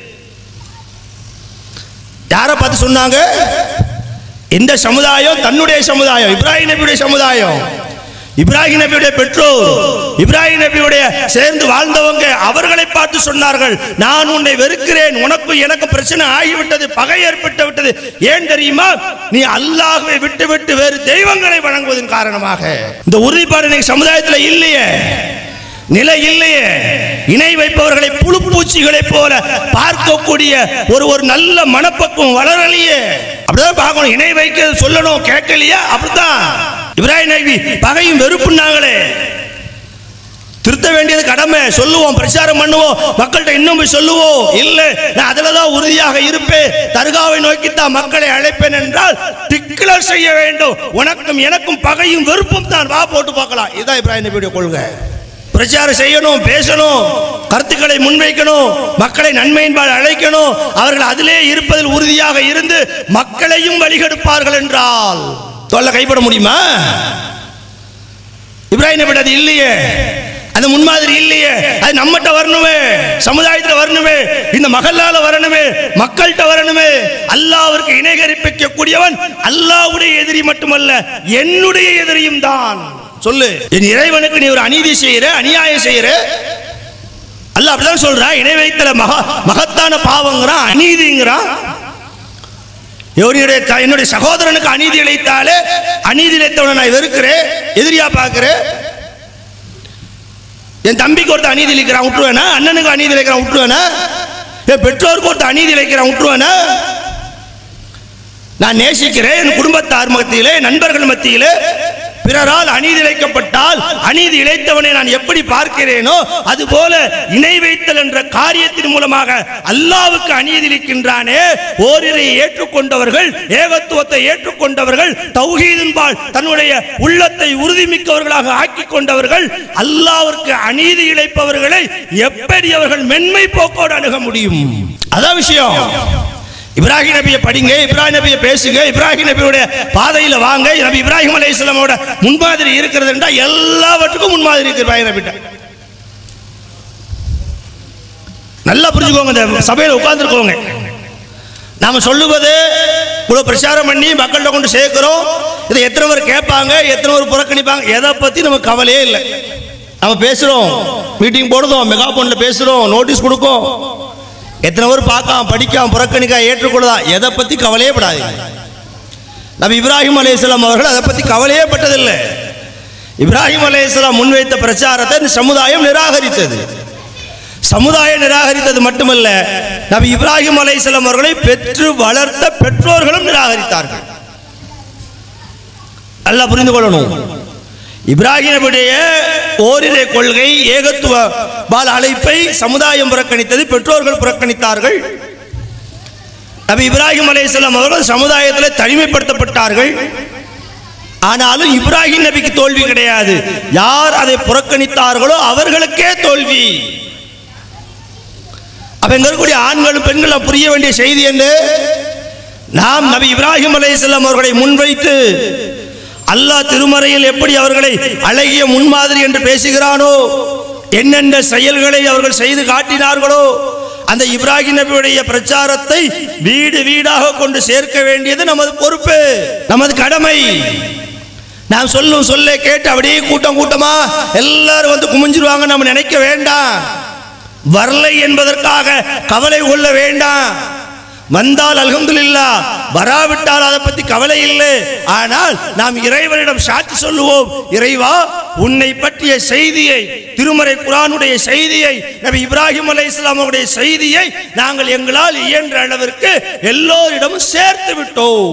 யாரை பார்த்து சொன்னாங்க இந்த சமுதாயம் தன்னுடைய சமுதாயம் இப்ராஹிம் நபியுடைய சமுதாயம் இப்ராஹிம் நபியுடைய பெற்றோர் இப்ராஹிம் நபியுடைய சேர்ந்து வாழ்ந்தவங்க அவர்களை பார்த்து சொன்னார்கள் நான் உன்னை வெறுக்கிறேன் உனக்கு எனக்கு பிரச்சனை ஆகிவிட்டது பகை ஏற்பட்டு விட்டது ஏன் தெரியுமா நீ அல்லாஹ்வை விட்டு விட்டு வேறு தெய்வங்களை வணங்குவதன் காரணமாக இந்த உறுதிப்பாடு இன்னைக்கு சமுதாயத்தில் இல்லையே நிலை இல்லையே இணை வைப்பவர்களை புழு பூச்சிகளைப் போல பார்க்கக்கூடிய ஒரு ஒரு நல்ல மனப்பக்குவம் வளரலையே அப்படிதான் பார்க்கணும் இணை வைக்க சொல்லணும் கேட்கலையா அப்படித்தான் இப்ராஹிம் நபி பகையும் வெறுப்புனாங்களே திருத்த வேண்டியது கடமை சொல்லுவோம் பிரச்சாரம் பண்ணுவோம் மக்கள்கிட்ட இன்னும் போய் சொல்லுவோம் இல்ல நான் அதுல தான் உறுதியாக இருப்பேன் தர்காவை நோக்கித்தான் மக்களை அழைப்பேன் என்றால் டிக்ளர் செய்ய வேண்டும் உனக்கும் எனக்கும் பகையும் வெறுப்பும் தான் வா போட்டு பார்க்கலாம் இதுதான் இப்ராஹிம் நபியுடைய கொள்கை பிரச்சாரம் செய்யணும் பேசணும் கருத்துக்களை முன்வைக்கணும் மக்களை நன்மையின்பால் அழைக்கணும் அவர்கள் அதிலே இருப்பதில் உறுதியாக இருந்து மக்களையும் வழிகெடுப்பார்கள் என்றால் தொல்லை கைப்பட முடியுமா இப்ராஹிம் நபி அது இல்லையே அந்த முன்மாதிரி இல்லையே அது நம்மகிட்ட வரணுமே சமுதாயத்துல வரணுமே இந்த மகல்லால வரணுமே மக்கள்கிட்ட வரணுமே அல்லாவிற்கு இணை கற்பிக்கக்கூடியவன் அல்லாவுடைய எதிரி மட்டுமல்ல என்னுடைய எதிரியும் தான் சொல்லு என் இறைவனுக்கு நீ ஒரு அநீதி செய்யற அநியாயம் செய்யற அல்லாஹ் அப்படிதான் சொல்றா இணை வைத்தல மகா மகத்தான பாவங்கிறான் அநீதிங்கிறான் என்னுடைய த- என்னுடைய சகோதரனுக்கு அநீதி இழைத்தாலே அநீதி இழைத்தவனை நான் வெறுக்கிறேன் எதிரியா பார்க்கிறேன் என் தம்பிக்கு ஒருத்தர் அநீதி இழைக்கிறான் விட்டுருவேனா அண்ணனுக்கு அநீதி இழைக்கிறான் விட்டுருவேனா என் பெற்றோருக்கு ஒருத்தர் அநீதி இழைக்கிறான் விட்டுருவேனா நான் நேசிக்கிறேன் என் குடும்பத்தார் மத்தியிலே நண்பர்கள் மத்தியிலே பிறரால் அநீதி இழைக்கப்பட்டால் அநீதி இழைத்தவனை நான் எப்படி பார்க்கிறேனோ அதுபோல இணை வைத்தல் என்ற காரியத்தின் மூலமாக அல்லாவுக்கு அநீதி இழைக்கின்றானே ஓரிரை ஏற்றுக்கொண்டவர்கள் ஏகத்துவத்தை ஏற்றுக்கொண்டவர்கள் தௌஹீதின்பால் தன்னுடைய உள்ளத்தை உறுதிமிக்கவர்களாக ஆக்கிக் கொண்டவர்கள் அல்லாவிற்கு அநீதி இழைப்பவர்களை எப்படி அவர்கள் மென்மை போக்கோடு அணுக முடியும் அதான் விஷயம் இப்ராஹிம் நபியை படிங்க இப்ராஹிம் நபியை பேசுங்க இப்ராஹிம் நபியுடைய பாதையில வாங்க நபி இப்ராஹிம் அலைஹிஸ்ஸலாமோட முன்மாதிரி இருக்கிறது என்றால் எல்லாவற்றுக்கும் முன்மாதிரி இருக்கு இப்ராஹிம் நபிட்ட நல்லா புரிஞ்சுக்கோங்க இந்த சபையில் உட்கார்ந்துருக்கோங்க நாம சொல்லுவது இவ்வளவு பிரச்சாரம் பண்ணி மக்கள்கிட்ட கொண்டு சேர்க்கிறோம் இதை எத்தனை பேர் கேட்பாங்க எத்தனை பேர் புறக்கணிப்பாங்க எதை பத்தி நமக்கு கவலையே இல்லை நம்ம பேசுறோம் மீட்டிங் போடுறோம் மெகா போன்ல பேசுறோம் நோட்டீஸ் கொடுக்கோம் எத்தனை பேர் பார்க்காம படிக்காம புறக்கணிக்காம ஏற்றுக்கொள்ளதான் எதை பற்றி கவலையே படாதீங்க நபி இப்ராஹிம் அலையாம் அவர்கள் அதை பற்றி கவலையே பட்டதில்லை இப்ராஹிம் அலையாம் முன்வைத்த பிரச்சாரத்தை இந்த சமுதாயம் நிராகரித்தது சமுதாயம் நிராகரித்தது மட்டுமல்ல நபி இப்ராஹிம் அலையாம் அவர்களை பெற்று வளர்த்த பெற்றோர்களும் நிராகரித்தார்கள் நல்லா புரிந்து கொள்ளணும் இப்ராஹிமுடைய ஓரிரை கொள்கை ஏகத்துவ பால் அழைப்பை சமுதாயம் புறக்கணித்தது பெற்றோர்கள் புறக்கணித்தார்கள் நபி இப்ராஹிம் அலையாம் அவர்கள் சமுதாயத்தில் தனிமைப்படுத்தப்பட்டார்கள் ஆனாலும் இப்ராஹிம் நபிக்கு தோல்வி கிடையாது யார் அதை புறக்கணித்தார்களோ அவர்களுக்கே தோல்வி அப்ப எங்க இருக்கக்கூடிய ஆண்களும் பெண்களும் புரிய வேண்டிய செய்தி என்ன நாம் நபி இப்ராஹிம் அலையாம் அவர்களை முன்வைத்து அல்லாஹ் திருமறையில் எப்படி அவர்களை அழகிய முன்மாதிரி என்று பேசுகிறானோ என்னென்ன செயல்களை அவர்கள் செய்து காட்டினார்களோ அந்த இப்ராஹிம் நபியுடைய பிரச்சாரத்தை வீடு வீடாக கொண்டு சேர்க்க வேண்டியது நமது பொறுப்பு நமது கடமை நாம் சொல்லும் சொல்ல கேட்டு அப்படியே கூட்டம் கூட்டமா எல்லாரும் வந்து குமிஞ்சிருவாங்க நம்ம நினைக்க வேண்டாம் வரலை என்பதற்காக கவலை கொள்ள வேண்டாம் வந்தால் அல்ஹம்துலில்லா வராவிட்டால் அதை பத்தி கவலை இல்லை ஆனால் நாம் இறைவனிடம் சாட்சி சொல்லுவோம் இறைவா உன்னை பற்றிய செய்தியை திருமறை குரானுடைய செய்தியை நபி இப்ராஹிம் அலை இஸ்லாமுடைய செய்தியை நாங்கள் எங்களால் இயன்ற அளவிற்கு எல்லோரிடமும் சேர்த்து விட்டோம்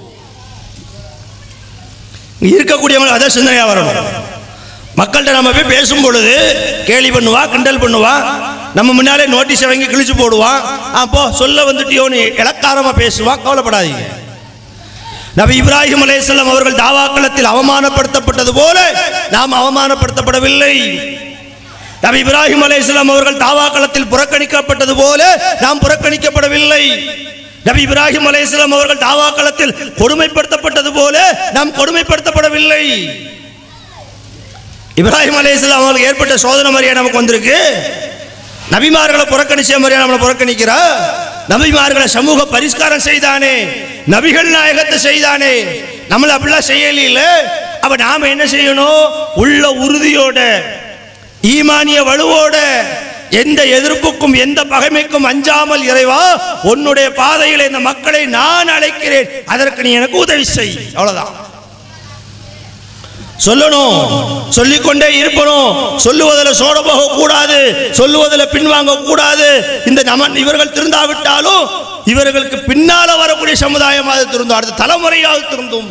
இங்க இருக்கக்கூடியவங்க அதை சிந்தனையா வரணும் மக்கள்கிட்ட நம்ம போய் பேசும் பொழுது கேலி பண்ணுவா கிண்டல் பண்ணுவா நம்ம முன்னாலே நோட்டீஸை வாங்கி கிழிச்சு போடுவான் அப்போ சொல்ல வந்துட்டியோன்னு இலக்காரமா பேசுவான் கவலைப்படாதீங்க நபி இப்ராஹிம் அலைஹிஸ்ஸலாம் அவர்கள் தாவாக்களத்தில் அவமானப்படுத்தப்பட்டது போல நாம் அவமானப்படுத்தப்படவில்லை நபி இப்ராஹிம் அலைஹிஸ்ஸலாம் அவர்கள் தாவாக்களத்தில் புறக்கணிக்கப்பட்டது போல நாம் புறக்கணிக்கப்படவில்லை நபி இப்ராஹிம் அலைஹிஸ்ஸலாம் அவர்கள் தாவாக்களத்தில் கொடுமைப்படுத்தப்பட்டது போல நாம் கொடுமைப்படுத்தப்படவில்லை இப்ராஹிம் அலைஹிஸ்ஸலாம் அவர்களுக்கு ஏற்பட்ட சோதனை மாதிரியா நமக்கு வந்திருக்கு நபிமார்களை புறக்கணிச்ச மாதிரியா நம்மளை புறக்கணிக்கிறா நபிமார்களை சமூக பரிஷ்காரம் செய்தானே நபிகள் நாயகத்தை செய்தானே நம்மள அப்படிலாம் செய்யல அப்ப நாம என்ன செய்யணும் உள்ள உறுதியோட ஈமானிய வலுவோட எந்த எதிர்ப்புக்கும் எந்த பகைமைக்கும் அஞ்சாமல் இறைவா உன்னுடைய பாதையில் இந்த மக்களை நான் அழைக்கிறேன் அதற்கு நீ எனக்கு உதவி செய் அவ்வளவுதான் சொல்லணும் சொல்லிக்கொண்டே இருக்கணும் சொல்லுவதில் சோட போக கூடாது சொல்லுவதில் பின்வாங்க கூடாது இந்த நம இவர்கள் திருந்தாவிட்டாலும் இவர்களுக்கு பின்னால வரக்கூடிய சமுதாயமாக திருந்தும் அடுத்த தலைமுறையாக திருந்தும்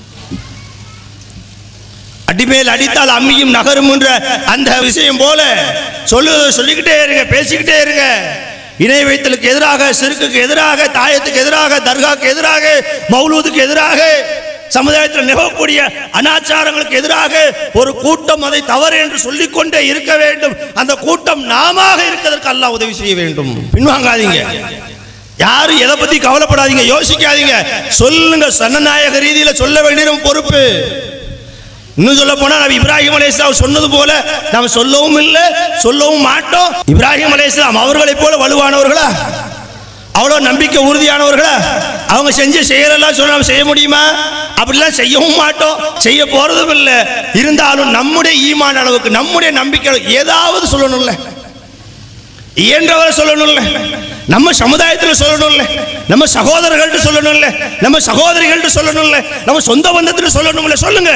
அடிமேல் அடித்தால் அம்மியும் நகரும் என்ற அந்த விஷயம் போல சொல்லு சொல்லிக்கிட்டே இருங்க பேசிக்கிட்டே இருங்க இணை வைத்தலுக்கு எதிராக சிறுக்குக்கு எதிராக தாயத்துக்கு எதிராக தர்காக்கு எதிராக மௌலூதுக்கு எதிராக சமுதாயத்தில் நிகழக்கூடிய அனாச்சாரங்களுக்கு எதிராக ஒரு கூட்டம் அதை தவறு என்று சொல்லிக்கொண்டே இருக்க வேண்டும் அந்த கூட்டம் நாம இருக்கிறதற்கு அல்லாஹ் உதவி செய்ய வேண்டும் பின்வாங்காதீங்க யாரும் எதை பத்தி கவலைப்படாதீங்க யோசிக்காதீங்க சொல்லுங்க சன்னநாயக ரீதியில சொல்ல வேண்டிய பொறுப்பு இன்னும் சொல்ல போனா நம்ம இப்ராஹிம் அலைஹிஸ்ஸலாம் சொன்னது போல நாம் சொல்லவும் இல்லை சொல்லவும் மாட்டோம் இப்ராஹிம் அலைஹிஸ்ஸலாம் அவர்களைப் போல வலுவானவர்களா அவ்வளோ நம்பிக்கை உறுதியானவர்களா அவங்க செஞ்ச செயலெல்லாம் சொல்ல நம்ம செய்ய முடியுமா அப்படிலாம் செய்யவும் மாட்டோம் செய்ய போறதும் இல்லை இருந்தாலும் நம்முடைய ஈமான் அளவுக்கு நம்முடைய நம்பிக்கை அளவுக்கு ஏதாவது சொல்லணும்ல இயன்றவரை சொல்லணும்ல நம்ம சமுதாயத்தில் சொல்லணும்ல நம்ம சகோதரர்கள்ட்ட சொல்லணும்ல நம்ம சகோதரிகள்ட்ட சொல்லணும்ல நம்ம சொந்த பந்தத்தில் சொல்லணும்ல சொல்லுங்க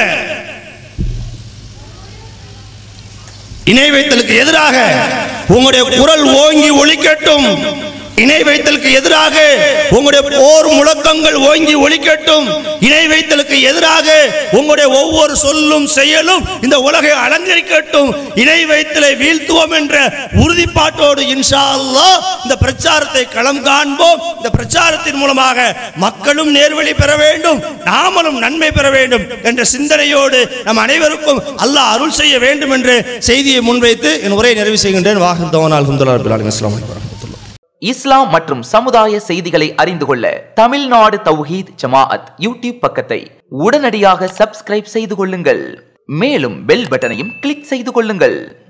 இணை வைத்தலுக்கு எதிராக உங்களுடைய குரல் ஓங்கி ஒலிக்கட்டும் இணை வைத்தலுக்கு எதிராக உங்களுடைய போர் முழக்கங்கள் ஓங்கி ஒலிக்கட்டும் இணை வைத்தலுக்கு எதிராக உங்களுடைய ஒவ்வொரு சொல்லும் செயலும் இந்த உலகை அலங்கரிக்கட்டும் இணை வைத்தலை வீழ்த்துவோம் என்ற உறுதிப்பாட்டோடு இன்ஷா அல்லாஹ் இந்த பிரச்சாரத்தை களம் காண்போம் இந்த பிரச்சாரத்தின் மூலமாக மக்களும் நேர்வழி பெற வேண்டும் நாமளும் நன்மை பெற வேண்டும் என்ற சிந்தனையோடு நம் அனைவருக்கும் அல்லாஹ் அருள் செய்ய வேண்டும் என்ற செய்தியை முன்வைத்து என் உரையை நிறைவு செய்கின்றேன் வாஹிர் தவன் அல்ஹம்துலில்லாஹி ரப்பில் ஆலமீன் அஸ்ஸலாமு அலைக்கும் வரஹ்மத்துல்லாஹி இஸ்லாம் மற்றும் சமுதாய செய்திகளை அறிந்து கொள்ள தமிழ்நாடு தௌஹீத் ஜமாஅத் யூடியூப் பக்கத்தை உடனடியாக சப்ஸ்கிரைப் செய்து கொள்ளுங்கள் மேலும் பெல் பட்டனையும் கிளிக் செய்து கொள்ளுங்கள்